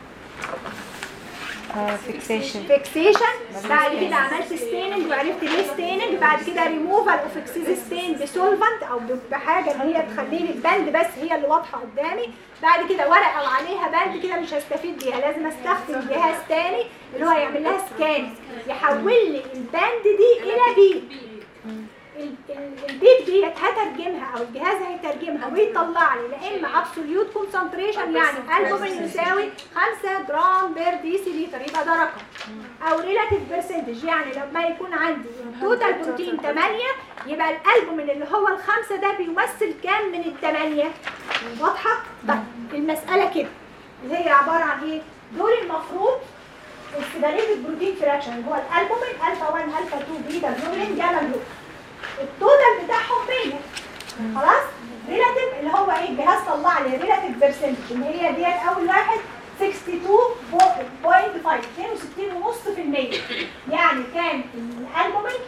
فيكسيشن فيكسيشن بعد كده عملت ستيننج وعرفت ليه ستيننج بعد كده ريموفال اوف اكسيز ستين بسولفنت او ب- بحاجه ان هي تخلي لي البند بس هي اللي واضحه قدامي بعد كده ورقه وعليها بند كده مش هستفيد بيها لازم استخدم جهاز تاني اللي هو يعمل لها سكان يحول لي البند دي الى بي ال- ال- البيت ديت هترجمها او الجهاز هيترجمها ويطلع لي لا اما ابسوليوت كونسنتريشن يعني البومين يساوي 5 جرام بير ديسي لتر يبقى ده رقم او ريلاتيف برسنتج يعني لما يكون عندي توتال بروتين 8 يبقى الالبومين اللي هو الخمسه ده بيمثل كام من الثمانيه واضحه؟ طيب المساله كده اللي هي عباره عن ايه؟ دول المفروض السيبريتد بروتين فراكشن اللي هو الالبومين الفا 1 الفا 2 بيتا جلوبين جاما جلوبين التوتال بتاعهم 100 خلاص ريلاتيف اللي هو ايه الجهاز طلع لي ريلاتيف بيرسنتج اللي هي ديت اول واحد 62.5 62.5% يعني كان الالبومين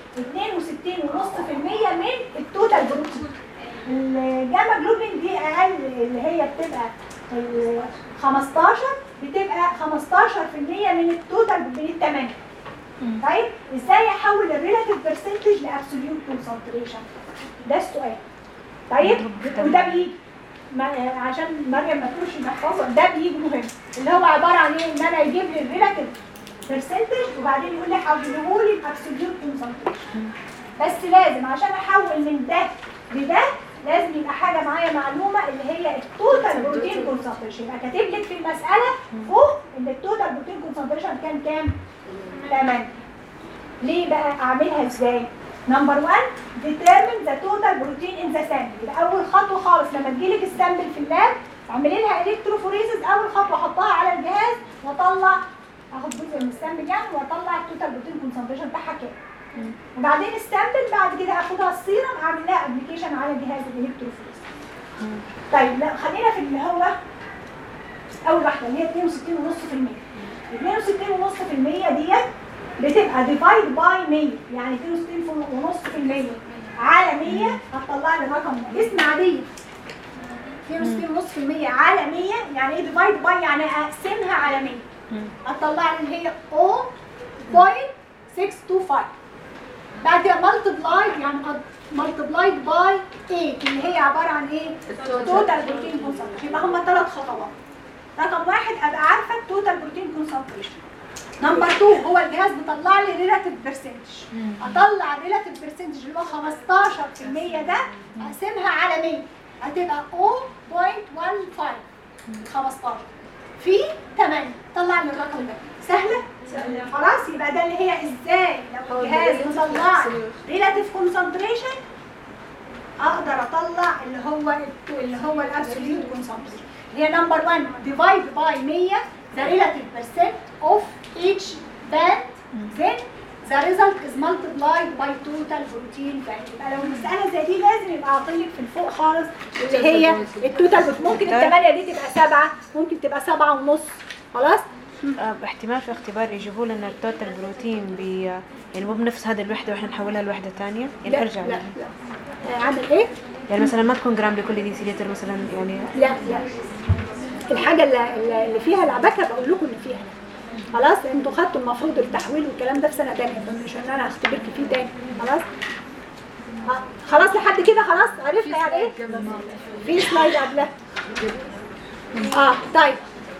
62.5% من التوتال بروتين الجاما جلوبين دي اقل اللي هي بتبقى ال 15 بتبقى 15% من التوتال من الثمانيه طيب ازاي احول الريلاتيف برسنتج لابسوليوت كونسنتريشن ده السؤال طيب وده بيجي ما عشان مريم ما تقولش محفظه ده بيجي مهم اللي هو عباره عن ايه ان انا يجيب لي الريلاتيف برسنتج وبعدين يقول لي حوله لي بابسوليوت كونسنتريشن بس لازم عشان احول من ده لده لازم يبقى حاجه معايا معلومه اللي هي التوتال بروتين كونسنتريشن يبقى كاتب لك في المساله فوق ان التوتال بروتين كونسنتريشن كان كام؟ 8 ليه بقى اعملها ازاي نمبر 1 determine the total protein in the sample يبقى اول خطوه خالص لما تجيلك السامبل في اللاب اعملي لها الكتروفوريزز اول خطوه احطها على الجهاز واطلع اخد جزء من السامبل يعني واطلع التوتال بروتين كونسنتريشن بتاعها كام وبعدين السامبل بعد كده اخدها السيرم اعمل لها ابلكيشن على جهاز الالكتروفوريز طيب لا خلينا في اللي هو اول واحده اللي هي 62.5% 62.5% ديت بتبقى ديفايد باي 100 يعني 62.5% على 100 هتطلع لي الرقم ده اسم عاديه 62.5% على 100 يعني ايه ديفايد باي يعني اقسمها على 100 هتطلع لي اللي هي 0.625 بعد كده مالتبلايد يعني مالتبلايد باي 8 اللي هي عباره عن ايه؟ توتال بروتين كونسنتريشن يبقى هم ثلاث خطوات رقم واحد ابقى عارفه التوتال بروتين كونسنتريشن نمبر 2 هو الجهاز بيطلع لي ريلاتيف برسنتج اطلع الريلاتيف برسنتج اللي هو 15% ده اقسمها على 100 هتبقى 0.15 15 في 8 طلع لي الرقم ده سهله خلاص يبقى ده اللي هي ازاي لو الجهاز مطلع ريلاتيف كونسنتريشن اقدر اطلع اللي هو اللي هو الابسوليوت كونسنتريشن هي نمبر 1 ديفايد باي 100 the relative percent of each band then the result is multiplied by total protein value يبقى لو المسألة زي دي لازم يبقى عاطلك في الفوق خالص اللي هي التوتال بروتين. ممكن الثمانية دي تبقى سبعة ممكن تبقى سبعة ونص خلاص آه، باحتمال في اختبار يجيبوا لنا التوتال بروتين ب يعني مو بنفس هذه الوحده واحنا نحولها لوحده ثانيه يعني لا ارجع لا لها. لا آه، عامل ايه؟ يعني مثلا ما تكون جرام لكل ديسيليتر مثلا يعني لا لا الحاجة اللي, اللي- اللي فيها لعبكة بقول لكم ان فيها خلاص انتوا خدتوا المفروض التحويل والكلام ده في سنة تانية مش ان انا هختبرك فيه تاني خلاص آه، خلاص لحد كده خلاص عرفنا يعني ايه؟ في سلايد قبلها اه طيب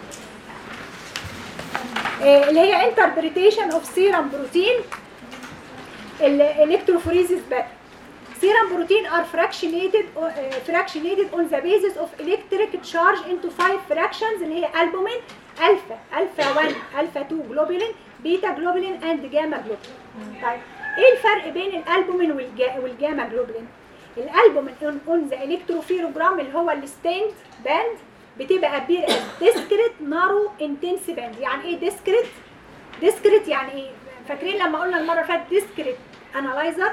آه، اللي هي interpretation of serum protein electrophoresis back serum protein are fractionated uh, fractionated on the basis of electric charge into five fractions اللي هي albumin alpha alpha 1 alpha 2 globulin beta globulin and gamma globulin طيب ايه الفرق بين الالبومين والجا والجاما جلوبولين الالبومين on the electropherogram اللي هو الستيند باند بتبقى بير ديسكريت نارو انتنس باند يعني ايه ديسكريت ديسكريت يعني ايه فاكرين لما قلنا المره اللي فاتت ديسكريت انالايزر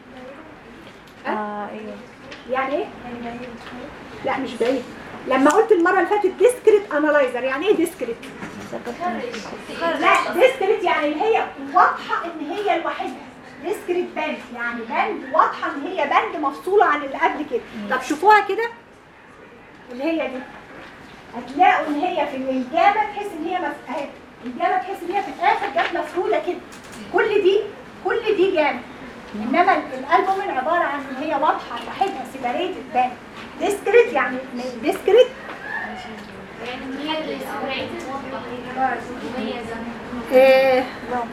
اه ايوه يعني ايه لا مش بعيد لما قلت المره اللي فاتت ديسكريت انالايزر يعني ايه ديسكريت لا ديسكريت يعني اللي هي واضحه ان هي لوحدها ديسكريت باند يعني باند واضحه ان هي باند مفصوله عن اللي قبل كده طب شوفوها كده اللي هي دي هتلاقوا ان هي في الجامه تحس ان هي مف... اهي الجامه تحس ان هي في الاخر جت مفروده كده كل دي كل دي جامه انما الالبومين عباره عن ان هي واضحه لوحدها سيبريتد باند ديسكريت يعني ديسكريت يعني هي اللي separated مميزة ايه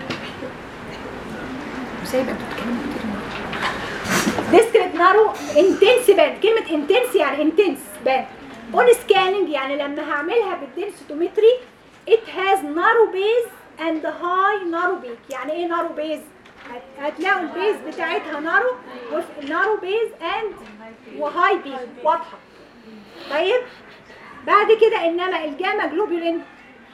سايبه انتوا بتتكلموا كتير ديسكريت نارو انتنس باند كلمه انتنس يعني انتنس باند اون سكاننج يعني لما هعملها بالدنسيتومتري ات هاز نارو بيز اند هاي نارو بيك يعني ايه نارو بيز هتلاقوا البيز بتاعتها نارو نارو بيز اند وهاي بيك واضحه طيب بعد كده انما الجاما جلوبولين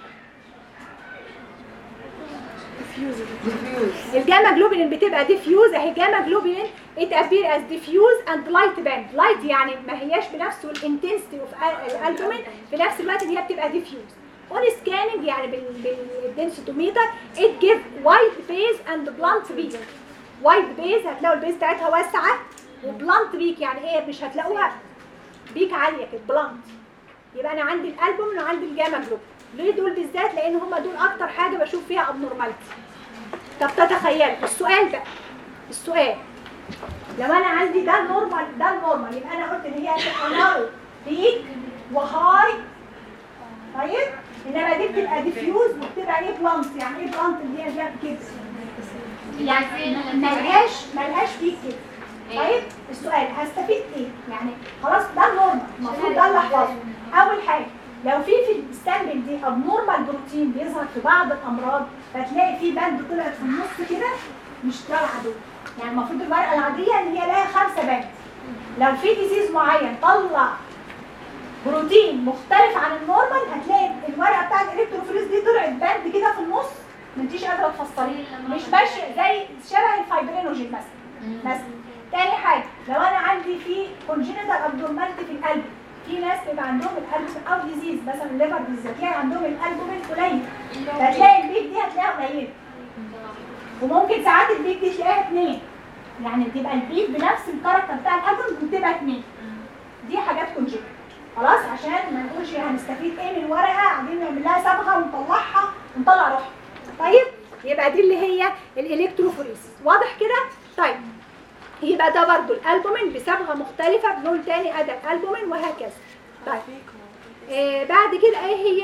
الجاما جلوبولين بتبقى ديفيوز اهي جاما جلوبولين ات ابير از ديفيوز اند لايت باند لايت يعني ما هياش بنفسه الانتنسيتي اوف الالبومين في نفس الوقت ان هي بتبقى ديفيوز اون سكاننج يعني بالدنسيتوميتر ات جيف وايت بيز اند بلانت بيك وايت بيز هتلاقوا البيز بتاعتها واسعه وبلانت بيك يعني ايه مش هتلاقوها بيك عاليه كده بلانت يبقى انا عندي الالبوم وعندي الجاما جلوب ليه دول بالذات لان هم دول اكتر حاجه بشوف فيها ابنورماليتي طب تتخيل السؤال بقى السؤال لو انا عندي ده النورمال ده النورمال يبقى انا قلت ان هي هتبقى نارو بيك وهاي طيب انما دي بتبقى ديفيوز وبتبقى ايه بلانت يعني ايه بلانت اللي هي جاب كده يعني ملهاش ملهاش بيك كده طيب السؤال هستفيد ايه يعني خلاص ده النورمال المفروض ده اللي احفظه اول حاجه لو في في السامبل دي ابنورمال بروتين بيظهر في بعض الامراض فتلاقي في بند طلعت في النص كده مش ده العدو يعني المفروض الورقه العاديه ان هي لها خمسه بند لو في ديزيز معين طلع بروتين مختلف عن النورمال هتلاقي الورقه بتاعت الالكتروفوريز دي طلعت بند كده في النص ما انتيش قادره تفصليه مش ماشيه زي شبه الفايبرينوجين مثلا مثلا تاني حاجه لو انا عندي في كونجينيتال ابدورمالتي في القلب في ناس بيبقى عندهم القلب او ديزيز مثلا الليفر بالذات تلاقي عندهم الالبومين قليل فتلاقي البيك دي هتلاقيها قليله وممكن ساعات البيك دي تلاقيها اثنين يعني تبقى البيك بنفس الكاركتر بتاع الالبوم بتبقى اثنين دي حاجات كونجينيتال خلاص عشان ما نقولش هنستفيد ايه من ورقه قاعدين نعمل لها صبغه ونطلعها ونطلع روحها طيب يبقى دي اللي هي الالكتروفوريسيس واضح كده طيب يبقى ده برضو الالبومين بصبغه مختلفه بلون تاني ادى الالبومين وهكذا طيب آه بعد كده ايه هي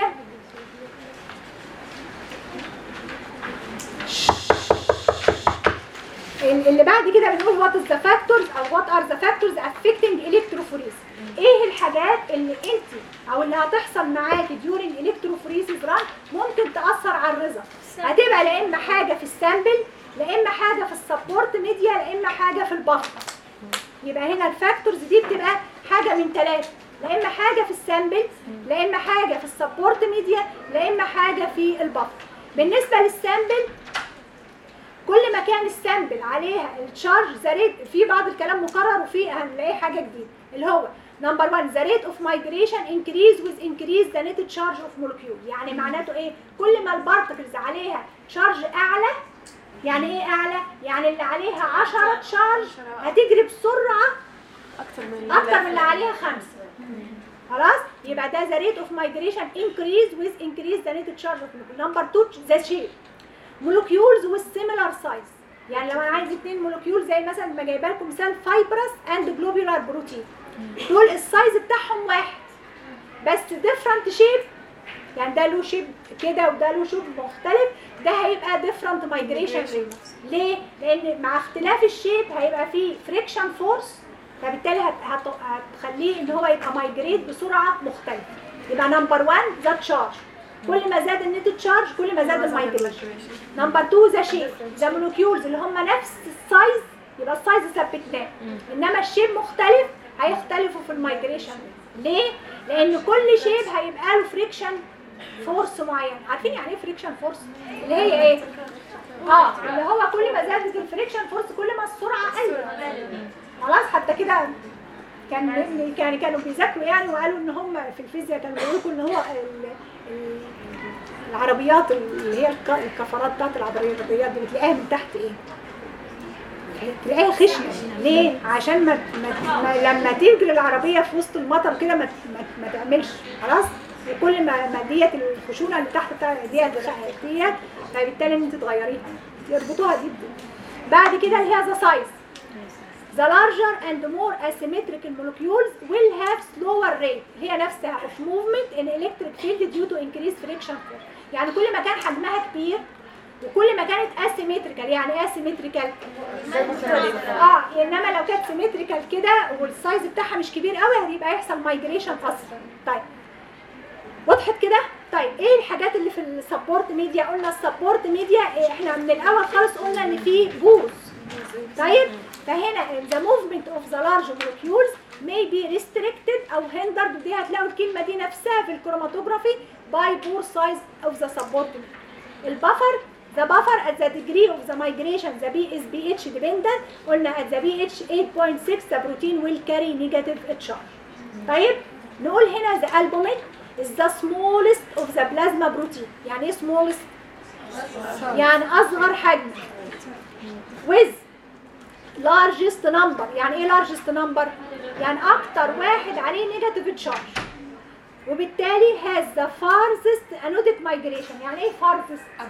ال- اللي بعد كده بنقول وات از ذا فاكتورز او وات ار ذا فاكتورز افكتنج الكتروفوريز ايه الحاجات اللي انت او اللي هتحصل معاكي ديورنج الكتروفوريسيس ران ممكن تاثر على الريزلت هتبقى لا اما حاجه في السامبل لا اما حاجه في السبورت ميديا لا اما حاجه في البفر يبقى هنا الفاكتورز دي بتبقى حاجه من ثلاثه لا اما حاجه في السامبل لا اما حاجه في السبورت ميديا لا اما حاجه في البفر بالنسبه للسامبل كل ما كان السامبل عليها التشارج ذا ريت في بعض الكلام مكرر وفي هنلاقي حاجه جديده اللي هو نمبر 1 ذا ريت اوف مايجريشن انكريز ويز انكريز ذا نت تشارج اوف مولكيول يعني معناته ايه كل ما البارتكلز عليها تشارج اعلى يعني ايه اعلى يعني اللي عليها 10 تشارج هتجري بسرعه اكثر من اكتر من اللي عليها خمسه خلاص يبقى ده ذا ريت اوف مايجريشن انكريز ويز انكريز ذا نت تشارج اوف نمبر 2 ذا شيب مولكيولز ويز سيميلار سايز يعني لو انا عايز اثنين مولكيول زي مثلا ما جايبه لكم مثال فايبرس اند جلوبولار بروتين دول السايز بتاعهم واحد بس ديفرنت شيب يعني ده له شيب كده وده له شيب مختلف ده هيبقى ديفرنت مايجريشن ريت ليه؟ لان مع اختلاف الشيب هيبقى فيه فريكشن فورس فبالتالي هت- هت- هتخليه ان هو يبقى مايجريت بسرعه مختلفه يبقى نمبر 1 ذا تشارج كل ما زاد النت تشارج كل ما زاد المايجريشن نمبر 2 ذا شيب ذا مولكيولز اللي هم نفس السايز يبقى السايز ثبتناه انما الشيب مختلف هيختلفوا في المايجريشن ليه؟ لان كل شيب هيبقى له فريكشن فورس معين عارفين يعني ايه فريكشن فورس اللي هي ايه اه اللي هو كل ما زادت الفريكشن فورس كل ما السرعه قلت خلاص حتى كده كان ابني كان كانوا بيذاكروا يعني وقالوا ان هم في الفيزياء كانوا بيقولوا لكم ان هو ال- ال- العربيات اللي هي الك- الكفرات بتاعت العربيات دي بتلاقيها من تحت ايه؟ تلاقيها خشنه ليه؟ عشان ما, ما, ما لما تجري العربيه في وسط المطر كده ما, ما, ما تعملش خلاص كل ما ما ديت الخشونه اللي تحت بتاع ديت الخ- ديت فبالتالي ان انت تغيريها يربطوها دي بدي. بعد كده اللي هي ذا سايز The larger and more asymmetrical molecules will have slower rate هي نفسها of movement in electric field due to increased friction force يعني كل ما كان حجمها كبير وكل ما كانت asymmetrical يعني ايه asymmetrical؟ اه انما لو كانت symmetrical كده والسايز بتاعها مش كبير قوي هيبقى يحصل مايجريشن اسرع طيب وضحت كده؟ طيب ايه الحاجات اللي في السبورت ميديا؟ قلنا السبورت ميديا احنا من الاول خالص قلنا ان في بوز طيب فهنا the movement of the large molecules may be restricted او hindered ودي هتلاقوا الكلمه دي نفسها في الكروماتوجرافي by poor size of the support media. البفر the buffer at the degree of the migration the B is pH dependent قلنا at the pH 8.6 the protein will carry negative charge طيب نقول هنا the albumin is the smallest of the plasma protein يعني ايه smallest يعني اصغر حجم with largest number يعني ايه largest number يعني اكتر واحد عليه negative charge وبالتالي has the farthest anodic migration يعني ايه farthest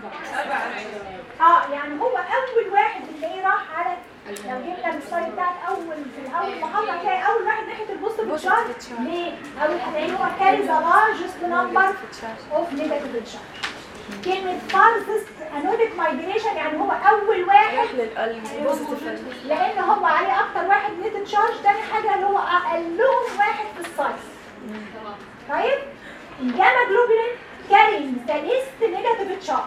اه يعني هو اول واحد بتلاقيه راح على لو جبنا السلايد بتاعت اول في الاول محاضره تلاقي اول واحد ناحيه البوست تشارج ليه؟ اول لان هو carry the largest number of negative charge كلمة farthest anodic migration يعني هو أول واحد لأن هو عليه أكتر واحد نت تشارج تاني حاجة اللي هو أقلهم واحد في السايز طيب الجاما جلوبولين كاري ذا ليست نيجاتيف تشارج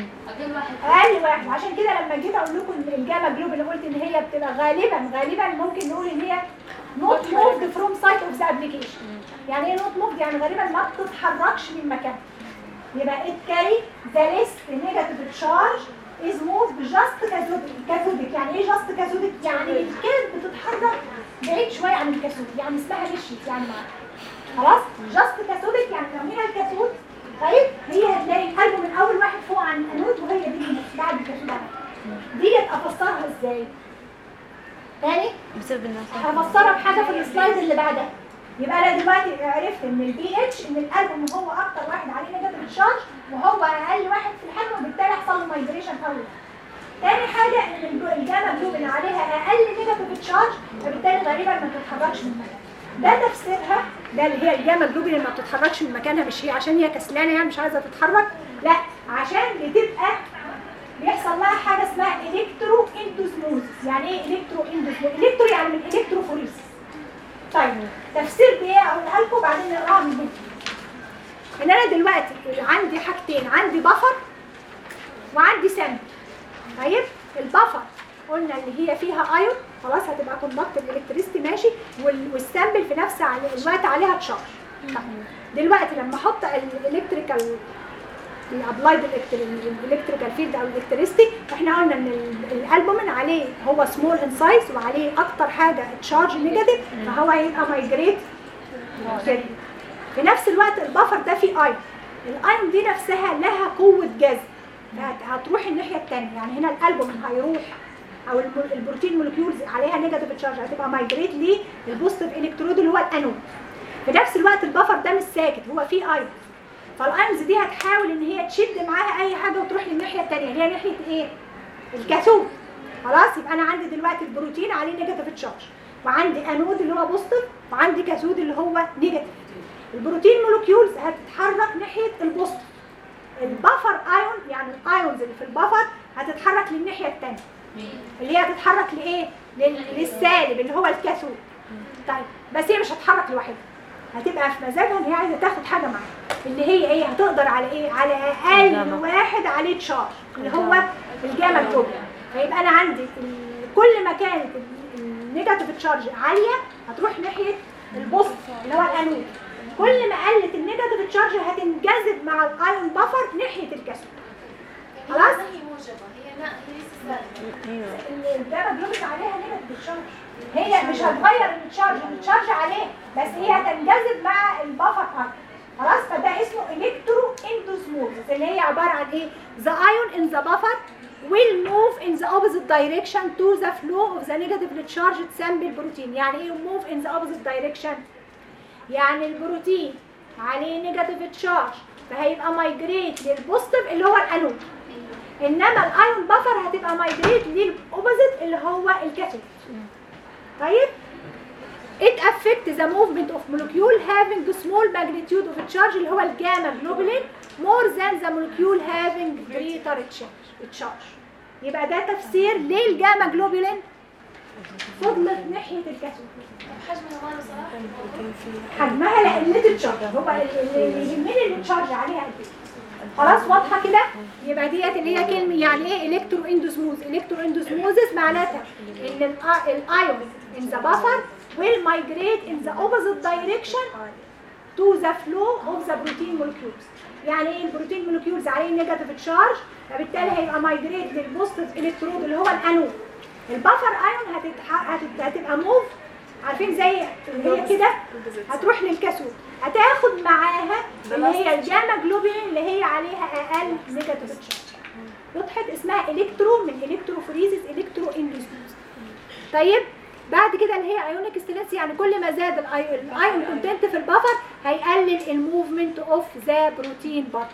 اقل واحد عشان كده لما جيت اقول لكم إن الجاما جلوبولين قلت ان هي بتبقى غالبا غالبا ممكن نقول ان هي نوت موفد فروم سايت اوف ذا ابلكيشن يعني ايه نوت موفد يعني غالبا ما بتتحركش من مكانها يبقى it carry the least negative charge is moved just cathodic cathodic يعني ايه just cathodic يعني الكذب بتتحرك بعيد شويه عن الكاثود يعني اسمها مشيت يعني معاها خلاص just cathodic يعني لو هنا الكاثود طيب هي هتلاقي قلبه من اول واحد فوق عن الانود وهي دي اللي بعد الكاثود على طول. ديت افسرها ازاي تاني بسبب الناس هفسرها بحاجه في السلايد اللي بعدها يبقى انا دلوقتي عرفت ان البي اتش ان الالبوم هو اكتر واحد عليه نيجاتيف تشارج وهو اقل واحد في الحجم وبالتالي يحصل له مايجريشن اول تاني حاجه ان الج- الجاما جلوبين عليها اقل نيجاتيف تشارج فبالتالي غالبا ما بتتحركش من مكانها ده تفسيرها ده اللي هي الجاما جلوبين اللي ما بتتحركش من مكانها مش هي عشان هي كسلانه يعني مش عايزه تتحرك لا عشان بتبقى بيحصل لها حاجه اسمها الكترو اندوسموزيس يعني ايه الكترو اندوسموزيس الكترو يعني من الكتروفوريسيس طيب تفسير دي اقولها لكم بعدين نقراها من هنا ان انا دلوقتي عندي حاجتين عندي بفر وعندي سامبل طيب البفر قلنا اللي هي فيها ايون خلاص هتبقى كوندكتور الكتريستي ماشي وال- والسامبل في نفس على- الوقت عليها تشارج طيب. دلوقتي لما احط الالكتريكال الابلايد الكتريكال فيلد او الالكتريستي احنا قلنا ان ال- الالبومين عليه هو سمول ان سايز وعليه اكتر حاجه تشارج نيجاتيف فهو هيبقى مايجريت كده في نفس الوقت البفر ده فيه ايون الايون دي نفسها لها قوه جذب فهت- هتروح الناحيه الثانيه يعني هنا الالبومين هيروح او الم- البروتين مولكيولز عليها نيجاتيف تشارج هتبقى مايجريت للبوزيتيف الكترود اللي هو الانود في نفس الوقت البفر ده مش ساكت هو فيه ايون فالايونز دي هتحاول ان هي تشد معاها اي حاجه وتروح للناحيه الثانيه اللي هي ناحيه ايه الكاثود خلاص يبقى انا عندي دلوقتي البروتين عليه نيجاتيف تشارج وعندي انود اللي هو بوزيتيف وعندي كاثود اللي هو نيجاتيف البروتين مولكيولز هتتحرك ناحيه البوزيتيف البفر ايون يعني الايونز اللي في البفر هتتحرك للناحيه الثانيه اللي هي هتتحرك لايه لل- للسالب اللي هو الكاثود طيب بس هي مش هتتحرك لوحدها هتبقى في مزاجها ان هي عايزه تاخد حاجه معاها اللي هي ايه هتقدر على ايه على اقل الجاما. واحد عليه تشارج اللي هو الجاما جلوبين فيبقى انا عندي ال- كل ما كانت ال- النيجاتيف تشارج عاليه هتروح ناحيه البوست اللي هو الانود كل ما قلت النيجاتيف تشارج هتنجذب مع الايون بفر ناحيه الكاثود خلاص؟ خلاص هي موجبة هي لا هي لسه سالبة ايوه الجاما جلوبين عليها نيجاتيف تشارج هي مش هتغير التشارج التشارج عليه بس هي هتنجذب مع البفر ايون خلاص فده اسمه الكترو اندوسموزس اللي هي عباره عن ايه the ion in the buffer will move in the opposite direction to the flow of the negatively charged sample protein يعني ايه move in the opposite direction يعني البروتين عليه نيجاتيف تشارج فهيبقى مايجريت للبوزيتيف اللي هو الانود انما الايون بفر هتبقى مايجريت للاوبوزيت اللي هو الكاثود طيب it affects the movement of molecule having small magnitude of charge اللي هو الجاما جلوبولين more than the molecule having greater charge charge يبقى ده تفسير ليه الجاما جلوبولين فضلت ناحية الكاثود حجمها ما صراحة حجمها لقلة التشارج هو اللي اللي يهمني اللي التشارج عليها قد ايه خلاص واضحه كده يبقى ديت اللي هي كلمه يعني ايه الكترو اندوسموز الكترو اندوسموزس معناتها ان الايون in the buffer will migrate in the opposite direction to the flow of the protein molecules يعني ايه البروتين مولكيولز عليه نيجاتيف تشارج فبالتالي هيبقى مايجريت للبوزيتيف الكترود اللي هو الانود البفر ايون هتتح... هتت... هتبقى موف عارفين زي اللي هي كده هتروح للكاثود هتاخد معاها اللي هي الجاما جلوبين اللي هي عليها اقل نيجاتيف تشارج وضحت اسمها الكترو من الكتروفوريزيس الكترو اندوسموز طيب بعد كده اللي هي ايونيك ستينس يعني كل ما زاد الأي- الايون كونتنت في البفر هيقلل الموفمنت اوف ذا بروتين بارت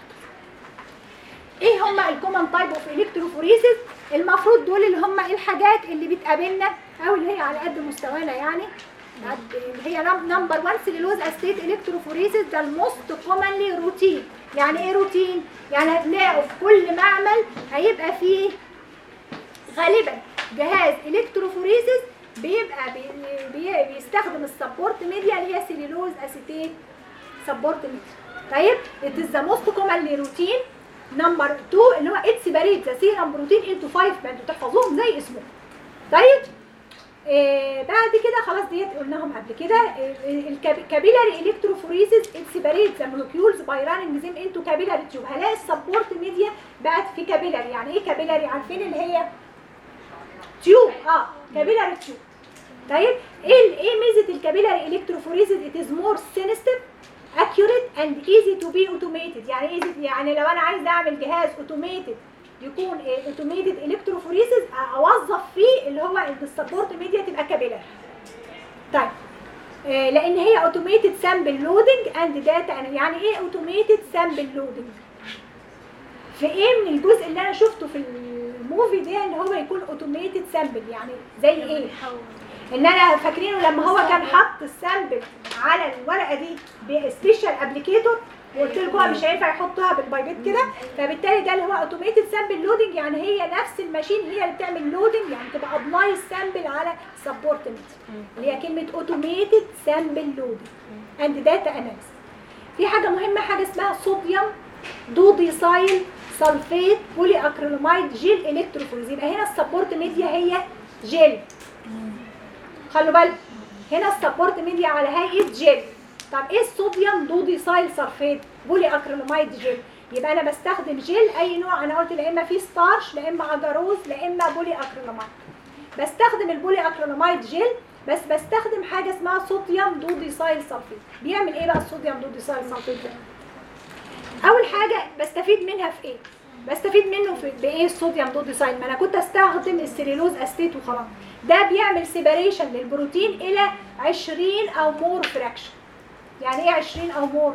ايه هم الكومن تايب اوف الكتروفوريسيس المفروض دول اللي هم ايه الحاجات اللي بتقابلنا او اللي هي على قد مستوانا يعني قد- اللي هي نمبر 1 سيلولوز استيت الكتروفوريسيس ده الموست كومنلي روتين يعني ايه روتين يعني هتلاقوا في كل معمل هيبقى فيه غالبا جهاز الكتروفوريسيس بيبقى بي بي بيستخدم السبورت ميديا اللي هي سيلولوز اسيتيت سبورت ميديا طيب it is the most commonly routine نمبر 2 اللي هو ات سيبريت ذا سيرم بروتين انتو 5 ما انتوا تحفظوهم زي اسمهم طيب آه بعد كده خلاص ديت قلناهم قبل كده الكابيلاري الكتروفوريسيس ات سيبريت ذا مولكيولز باي راننج زيم انتو كابيلاري تيوب هلاقي السبورت ميديا بقت في كابيلاري يعني ايه كابيلاري عارفين اللي هي تيوب اه كابيلاري تيوب طيب ايه ال- ايه ميزه الكابيلاري الكتروفوريسيس ات از مور سينستيف accurate and easy to be automated يعني ايه easy- يعني لو انا عايز اعمل جهاز اوتوميتد يكون اوتوميتد الكتروفوريسيس اوظف فيه اللي هو السبورت ميديا تبقى كابيلاري طيب آه، لان هي اوتوميتد سامبل لودنج اند داتا يعني ايه اوتوميتد سامبل لودنج في ايه من الجزء اللي انا شفته في الموفي ده ان هو يكون اوتوميتد سامبل يعني زي ايه ان انا فاكرينه لما هو كان حط السامبل على الورقه دي بسبيشال ابليكيتور وقلت لكم هو مش هينفع يحطها بالبايبيت كده فبالتالي ده اللي هو اوتوميتد سامبل لودنج يعني هي نفس الماشين هي اللي بتعمل لودنج يعني تبقى ابلاي السامبل على سبورت اللي هي كلمه اوتوميتد سامبل لودنج اند داتا اناليسيس في حاجه مهمه حاجه اسمها صوديوم دوديسايل سلفيت بولي اكريلاميد جيل الكتروفوريز يبقى هنا السبورت ميديا هي جيل خلوا بالكم هنا السبورت ميديا على هيئه جيل طب ايه الصوديوم دوديسايل سلفيت بولي اكريلاميد جيل يبقى انا بستخدم جل اي نوع انا قلت لا اما فيه ستارش لا اما اجاروز لا اما بولي اكريلاميد بستخدم البولي اكريلاميد جل بس بستخدم حاجه اسمها صوديوم دوديسايل سلفيت بيعمل ايه بقى الصوديوم دوديسايل سلفيت ده اول حاجه بستفيد منها في ايه بستفيد منه في بايه الصوديوم دوديسايل ما انا كنت استخدم السليلوز استيت وخلاص ده بيعمل سيباريشن للبروتين الى 20 او مور فراكشن يعني ايه 20 او مور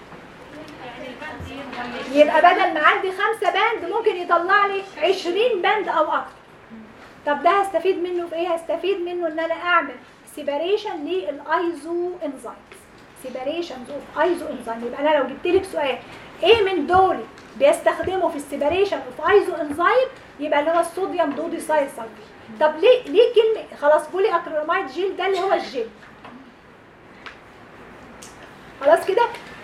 يبقى بدل ما عندي خمسة باند ممكن يطلع لي 20 باند او اكتر طب ده هستفيد منه في ايه هستفيد منه ان انا اعمل سيباريشن للايزو انزيمز سيباريشنز اوف ايزو انزيم يبقى انا لو جبت لك سؤال ايه من دول بيستخدموا في السيباريشن اوف ايزو انزيم يبقى اللي هو الصوديوم دوديسايل سلفيت طب ليه ليه كلمه خلاص بولي اكريلاميد جيل ده اللي هو الجيل خلاص كده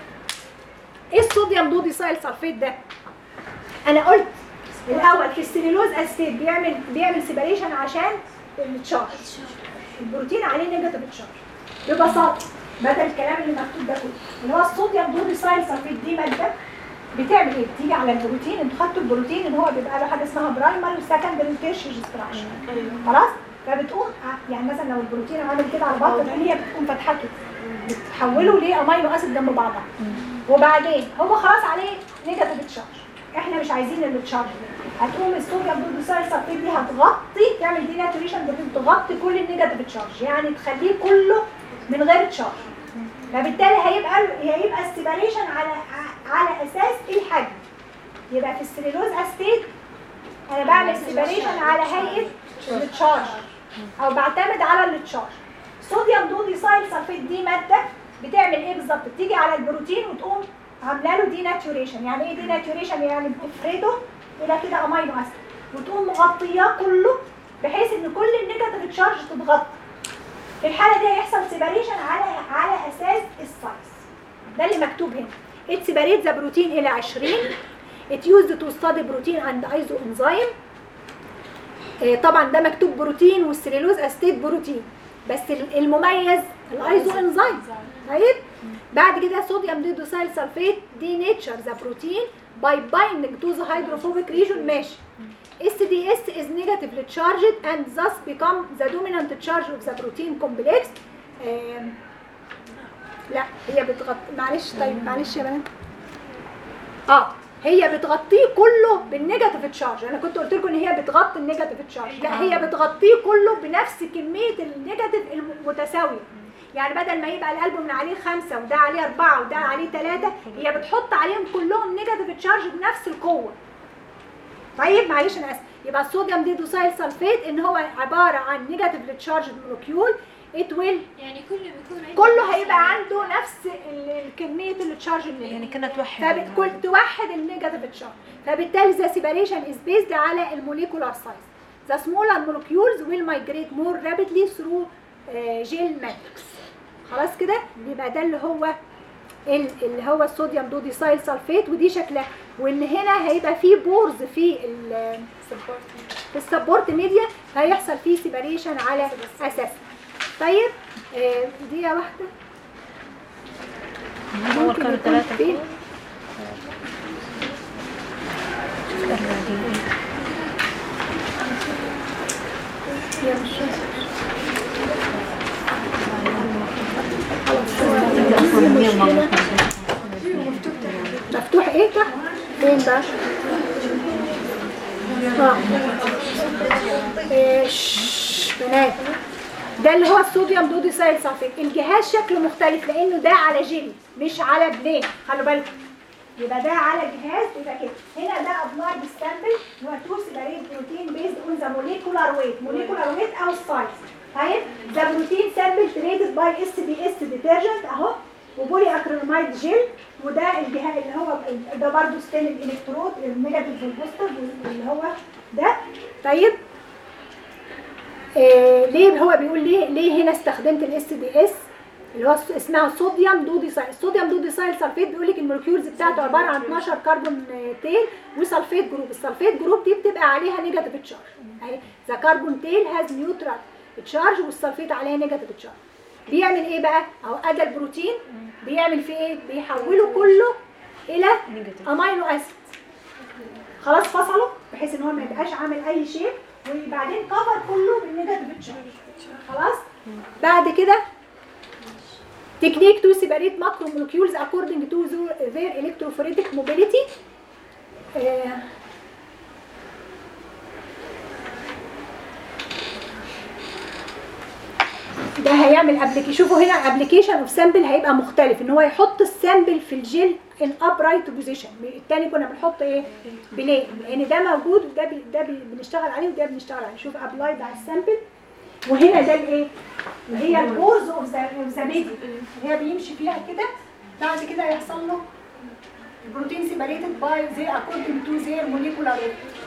ايه الصوديوم دوديسايل سلفيت ده انا قلت الاول في السليلوز اسيد بيعمل بيعمل سيباريشن عشان التشارج البروتين عليه نيجاتيف تشارج ببساطه بدل الكلام اللي مكتوب ده كله اللي هو الصوديوم دوديسايل سلفيت دي ماده بتعمل ايه بتيجي على البروتين انتوا خدتوا البروتين ان هو بيبقى له حاجه اسمها برايمري وسكندري وتيرشري ستراكشر خلاص فبتقوم يعني مثلا لو البروتين عامل كده على بعض هي بتقوم فاتحه كده بتحوله لامينو اسيد جنب بعضها وبعدين هو خلاص عليه نيجاتيف تشارج احنا مش عايزين التشارج ده هتقوم الصوديوم دوديسايل سلفيت دي هتغطي تعمل دي ناتوريشن تغطي كل النيجاتيف تشارج يعني تخليه كله من غير تشارج فبالتالي هيبقى هيبقى السيباريشن على على اساس الحجم يبقى في السليلوز استيت انا بعمل سيباريشن على هيئه التشارج او بعتمد على التشارج صوديوم دوديسايل سلفيت دي ماده بتعمل ايه بالظبط بتيجي على البروتين وتقوم عامله له دي ناتوريشن يعني ايه دي ناتوريشن يعني بتفرده الى كده امينو اسيد وتقوم مغطياه كله بحيث ان كل النيجاتيف تشارج تتغطى في الحاله دي هيحصل سيباريشن على على اساس السايز ده اللي مكتوب هنا it separates the protein الى 20 it used to study protein and isoenzyme آه، طبعا ده مكتوب بروتين والسليلوز استيت بروتين بس ال- المميز الايزو انزيم طيب بعد كده صوديوم ديدوسايل سلفيت دي نيتشر ذا بروتين باي بايندنج تو ذا هيدروفوبيك ريجون ماشي SDS is negatively charged and thus become the dominant charge of the protein complex آم، لا هي بتغطي معلش طيب معلش يا بنات اه هي بتغطيه كله بالنيجاتيف تشارج انا كنت قلت لكم ان هي بتغطي النيجاتيف تشارج لا هي بتغطيه كله بنفس كميه النيجاتيف المتساويه يعني بدل ما يبقى القلب من عليه خمسة وده عليه أربعة وده عليه ثلاثة هي بتحط عليهم كلهم نيجاتيف تشارج بنفس القوة طيب معلش انا اسف يبقى الصوديوم ديدوسايل سلفيت ان هو عباره عن نيجاتيف تشارج مولكيول ات ويل يعني كله بيكون عنده كله هيبقى عنده نفس ال- ال- كميه التشارج اللي يعني كنا توحد فبتكون توحد النيجاتيف تشارج فبالتالي ذا سيباريشن از بيزد على الموليكولار سايز ذا سمولر molecules will migrate more rapidly through جيل ماتريكس خلاص كده يبقى ده اللي هو ال- اللي هو الصوديوم دوديسايل سلفيت ودي شكلها وان هنا هيبقى فيه بورز في ال- في السبورت ميديا فهيحصل فيه سيباريشن على اساسها طيب آه، دقيقه واحده اول ممكن كانوا يكون ثلاثة فيه هي مش مفتوح ايه تحت فين بقى اه إيه، شش، بنات ده اللي هو الصوديوم دوديسايل سلفيت الجهاز شكله مختلف لانه ده على جيلي مش على بلين خلوا بالكم يبقى ده على جهاز يبقى كده هنا ده ابلايد سامبل هو تو سيباريت بروتين بيزد اون ذا موليكولار ويت موليكولار ويت او السايز طيب ذا بروتين سامبل تريدد باي اس بي اس ديترجنت اهو وبولي اكريلاميد جيل وده الجهاز اللي هو ده برضه ستيل الالكترود النيجاتيف والبوزيتيف اللي هو ده طيب آه ليه هو بيقول ليه ليه هنا استخدمت الاس دي اس اللي هو اسمها صوديوم دوديسايل الصوديوم دوديسايل سلفيت بيقول لك المولكيولز بتاعته عباره عن 12 كربون تيل وسلفيت جروب السلفيت جروب دي بتبقى عليها نيجاتيف تشارج اهي ذا كربون تيل هاز نيوترال تشارج والسلفيت عليها نيجاتيف تشارج بيعمل ايه بقى اهو ادى البروتين بيعمل فيه ايه بيحوله كله الى نيجاتيف امينو اسيد خلاص فصلوا بحيث ان هو ما يبقاش عامل اي شيء وبعدين كفر كله بالنيجاتيف تشارج خلاص بعد كده تكنيك تو سيبريت ماكرو مولكيولز according to their electrophoretic mobility آه، ده هيعمل ابليكيشن شوفوا هنا ابليكيشن اوف سامبل هيبقى مختلف ان هو يحط السامبل في الجيل ان ابرايت بوزيشن التاني كنا بنحط ايه بليه لان ده موجود وده بي ده بي بنشتغل عليه وده بنشتغل عليه شوف ابلايد على السامبل وهنا ده الايه هي البورز اوف ذا اوف ذا ميدي هي بيمشي فيها كده بعد كده يحصل له البروتين سيبريتد باي زي اكوردنج تو زي موليكولار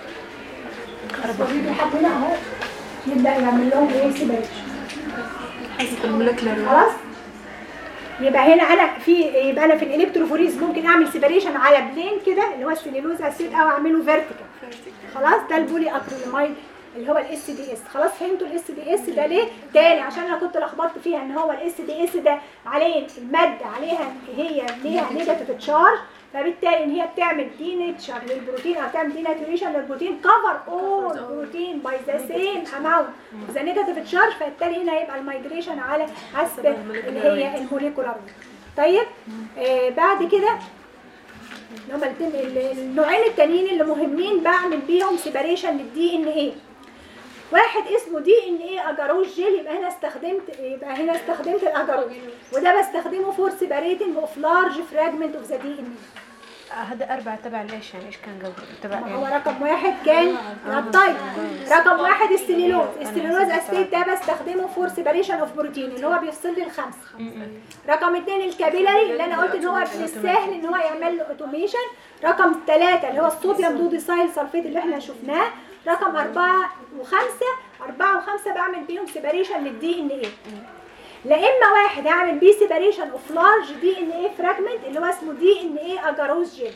اوريدي لحد هنا اهو يبدا يعمل لهم ايه سيبريشن حسب المولكيولر خلاص يبقى هنا انا في يبقى انا في الالكتروفوريز ممكن اعمل سيبريشن على بلين كده اللي هو السليلوز اسيد او اعمله فيرتيكال خلاص ده البولي اكريلاميد اللي هو الاس دي اس خلاص فهمتوا الاس دي اس ده ليه تاني عشان انا كنت لخبطت فيها ان هو الاس دي اس ده عليه الماده عليها هي ليها نيجاتيف تشارج فبالتالي ان هي بتعمل دي نيتشر للبروتين او بتعمل دي ناتوريشن للبروتين كفر اول بروتين باي ذا سيم اماونت ذا نيجاتيف تشارج فبالتالي هنا هيبقى المايجريشن على حسب اللي هي الموليكولار طيب آه بعد كده هما الاتنين- ال- النوعين التانيين اللي مهمين بعمل بيهم سيباريشن للدي ان ايه واحد اسمه دي ان ايه اجاروز جيل يبقى هنا استخدمت يبقى هنا استخدمت الاجاروز وده بستخدمه فور سيباريتنج اوف لارج فراجمنت اوف ذا دي ان هذا أربعة تبع ليش يعني إيش كان قبل تبع ما هو يعني رقم واحد كان الطيب رقم واحد السليلوز السليلوز اسيد ده بستخدمه فور سيباريشن اوف بروتين اللي هو بيفصل لي الخمسه رقم اثنين الكابيلاري اللي انا قلت ان هو من السهل ان هو يعمل له اوتوميشن رقم ثلاثة اللي هو الصوديوم دوديسايل سلفيت اللي احنا شفناه رقم أربعة وخمسة أربعة وخمسة بعمل بيهم سيباريشن للدي ان ايه لا اما واحد اعمل بيه سيباريشن اوف لارج دي ان ايه فراجمنت اللي هو اسمه دي ان ايه اجاروز جيل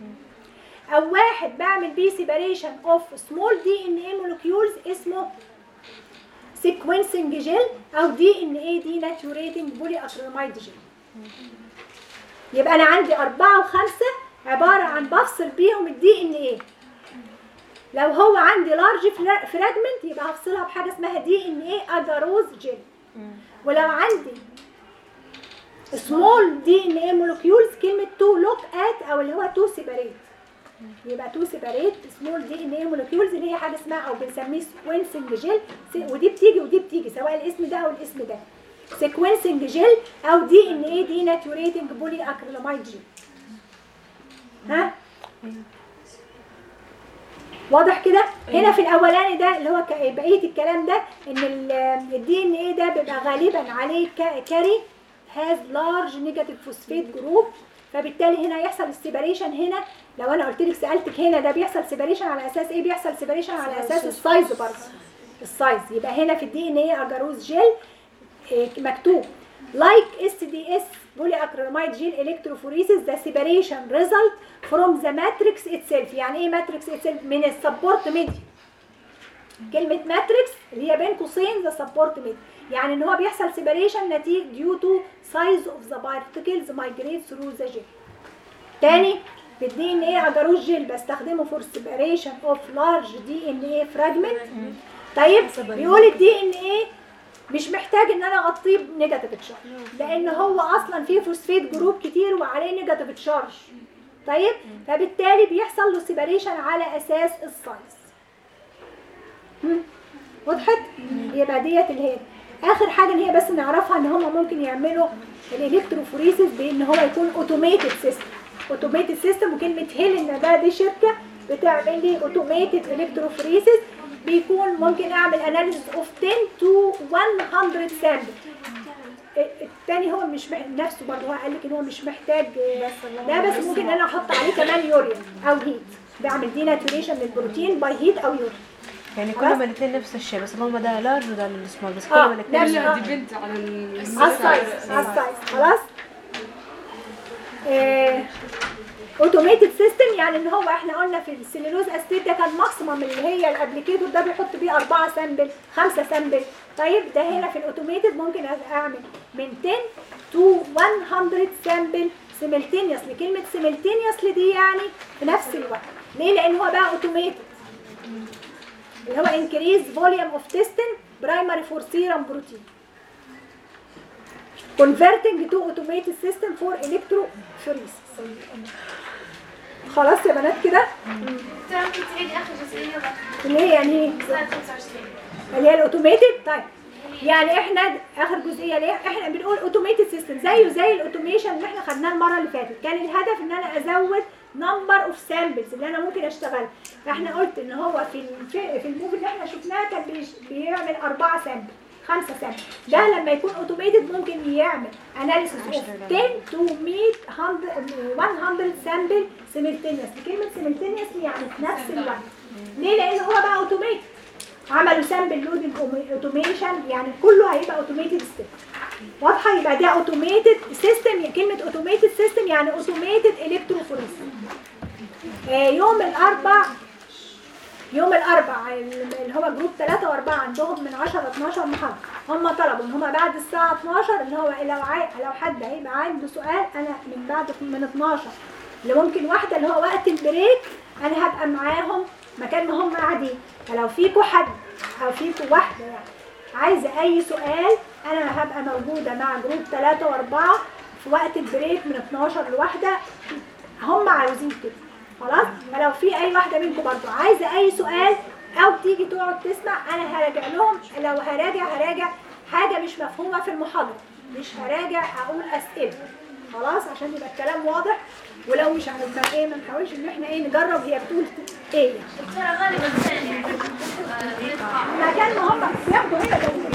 او واحد بعمل بيه سيباريشن اوف سمول دي ان ايه مولكيولز اسمه سيكونسنج جيل او دي ان ايه دي ناتوريتنج بولي اكريلاميد جيل يبقى انا عندي أربعة وخمسة عبارة عن بفصل بيهم الدي ان ايه لو هو عندي لارج فراجمنت يبقى هفصلها بحاجة اسمها دي ان ايه اجاروز جيل ولو عندي سمول دي ان ايه مولكيولز كلمة تو لوك ات او اللي هو تو سيباريت يبقى تو سيباريت سمول دي ان ايه مولكيولز اللي هي حاجه اسمها او بنسميه سيكونسنج جيل ودي بتيجي ودي بتيجي سواء الاسم ده او الاسم ده سيكونسنج جيل او دي ان ايه دي ناتوريتنج بولي اكريلاميد جيل ها واضح كده هنا في الاولاني ده اللي هو ك- بقيه الكلام ده ان الدي ان ايه ده بيبقى غالبا عليه كا- كاري هاز لارج نيجاتيف فوسفيت جروب فبالتالي هنا يحصل السيباريشن هنا لو انا قلت لك سالتك هنا ده بيحصل سيباريشن على اساس ايه بيحصل سيباريشن على اساس السايز برضه السايز يبقى هنا في الدي ان ايه اجاروز جيل إيه، مكتوب like SDS polyacrylamide gel electrophoresis the separation result from the matrix itself يعني ايه matrix itself من السبورت ميديا كلمة ماتريكس اللي هي بين قوسين ذا سبورت ميديا يعني ان هو بيحصل سيبريشن نتيجة due to size of the particles migrate through the gel تاني في الدي ان ايه اجاروز جيل بستخدمه فور سيبريشن اوف لارج دي ان ايه فراجمنت طيب بيقول الدي ان ايه مش محتاج ان انا اغطيه بنيجاتيف تشارج لان هو اصلا فيه فوسفيت جروب كتير وعليه نيجاتيف تشارج طيب فبالتالي بيحصل له سيبريشن على اساس السايز هم؟ وضحت يبقى ديت اللي هي اخر حاجه ان هي بس نعرفها ان هم ممكن يعملوا الالكتروفوريسيس بان هو يكون اوتوميتد سيستم اوتوميتد سيستم وكلمه هيلين ده دي شركه بتعمل لي اوتوميتد الكتروفوريسيس بيكون ممكن اعمل اناليسيس اوف 10 تو 100 سامبل التاني هو مش مح... نفسه برضه هو قال لك ان هو مش محتاج لا بس ممكن ان انا احط عليه كمان يوريا او هيت بعمل دي ناتوريشن للبروتين باي هيت او يوريا يعني كلهم الاثنين نفس الشيء بس اللهم ده لارج وده السمول بس آه، كلهم الاثنين نفس- لا آه. ديبنت على ال على السايز على السايز خلاص اوتوميتد سيستم يعني ان هو احنا قلنا في السليلوز اسيد ده كان ماكسيمم اللي هي الابليكيتور ده بيحط بيه أربعة سامبل خمسة سامبل طيب ده هنا في الاوتوميتد ممكن أ- اعمل من 10 تو 100 سامبل سيملتينيوسلي كلمه سيملتينيوسلي دي يعني في نفس الوقت ليه لان هو بقى اوتوميتد اللي هو increase volume of testing primary for serum protein converting to automated system for electrophoresis خلاص يا بنات كده دكتورة ممكن تعيدي آخر جزئية بقى اللي هي يعني ايه سلايد 25 اللي هي الاوتوميتد طيب يعني احنا اخر جزئيه ليه احنا بنقول اوتوميتد سيستم زيه زي الاوتوميشن اللي احنا خدناه المره اللي فاتت كان الهدف ان انا ازود نمبر اوف سامبلز اللي انا ممكن اشتغل فاحنا قلت ان هو في الف- في الموفي اللي احنا شفناه كان بيش- بيعمل اربعه سامبل خمسه سامبل ده لما يكون اوتوميتد ممكن يعمل اناليسيس اوف 10 تو 100 100 سامبل سيملتينيوسلي كلمه سيملتينيوسلي يعني في نفس الوقت ليه لان هو بقى اوتوميتد عملوا سامبل لودنج اوتوميشن يعني كله هيبقى اوتوميتد ستيب واضحه يبقى ده اوتوميتد سيستم كلمه اوتوميتد سيستم يعني اوتوميتد الكتروفوريس يوم الاربع يوم الاربع اللي هو جروب 3 و4 عندهم من 10 ل 12 محاضره هم طلبوا ان هم بعد الساعه 12 اللي هو لو عاي... لو حد هيبقى عنده سؤال انا من بعد من 12 اللي ممكن واحده اللي هو وقت البريك انا هبقى معاهم مكان ما هم قاعدين فلو فيكوا حد او فيكوا واحده يعني عايزه اي سؤال انا هبقى موجوده مع جروب 3 و4 في وقت البريك من 12 لواحده هم عاوزين كده خلاص فلو في اي واحده منكم برضو عايزه اي سؤال او تيجي تقعد تسمع انا هراجع لهم لو هراجع هراجع حاجه مش مفهومه في المحاضره مش هراجع اقول اسئله خلاص عشان يبقى الكلام واضح ولو مش عارفه ايه ما نحاولش ان احنا ايه نجرب هي بتقول ايه يعني دكتورة غالبا ثاني مكان ما هم بياخدوا هنا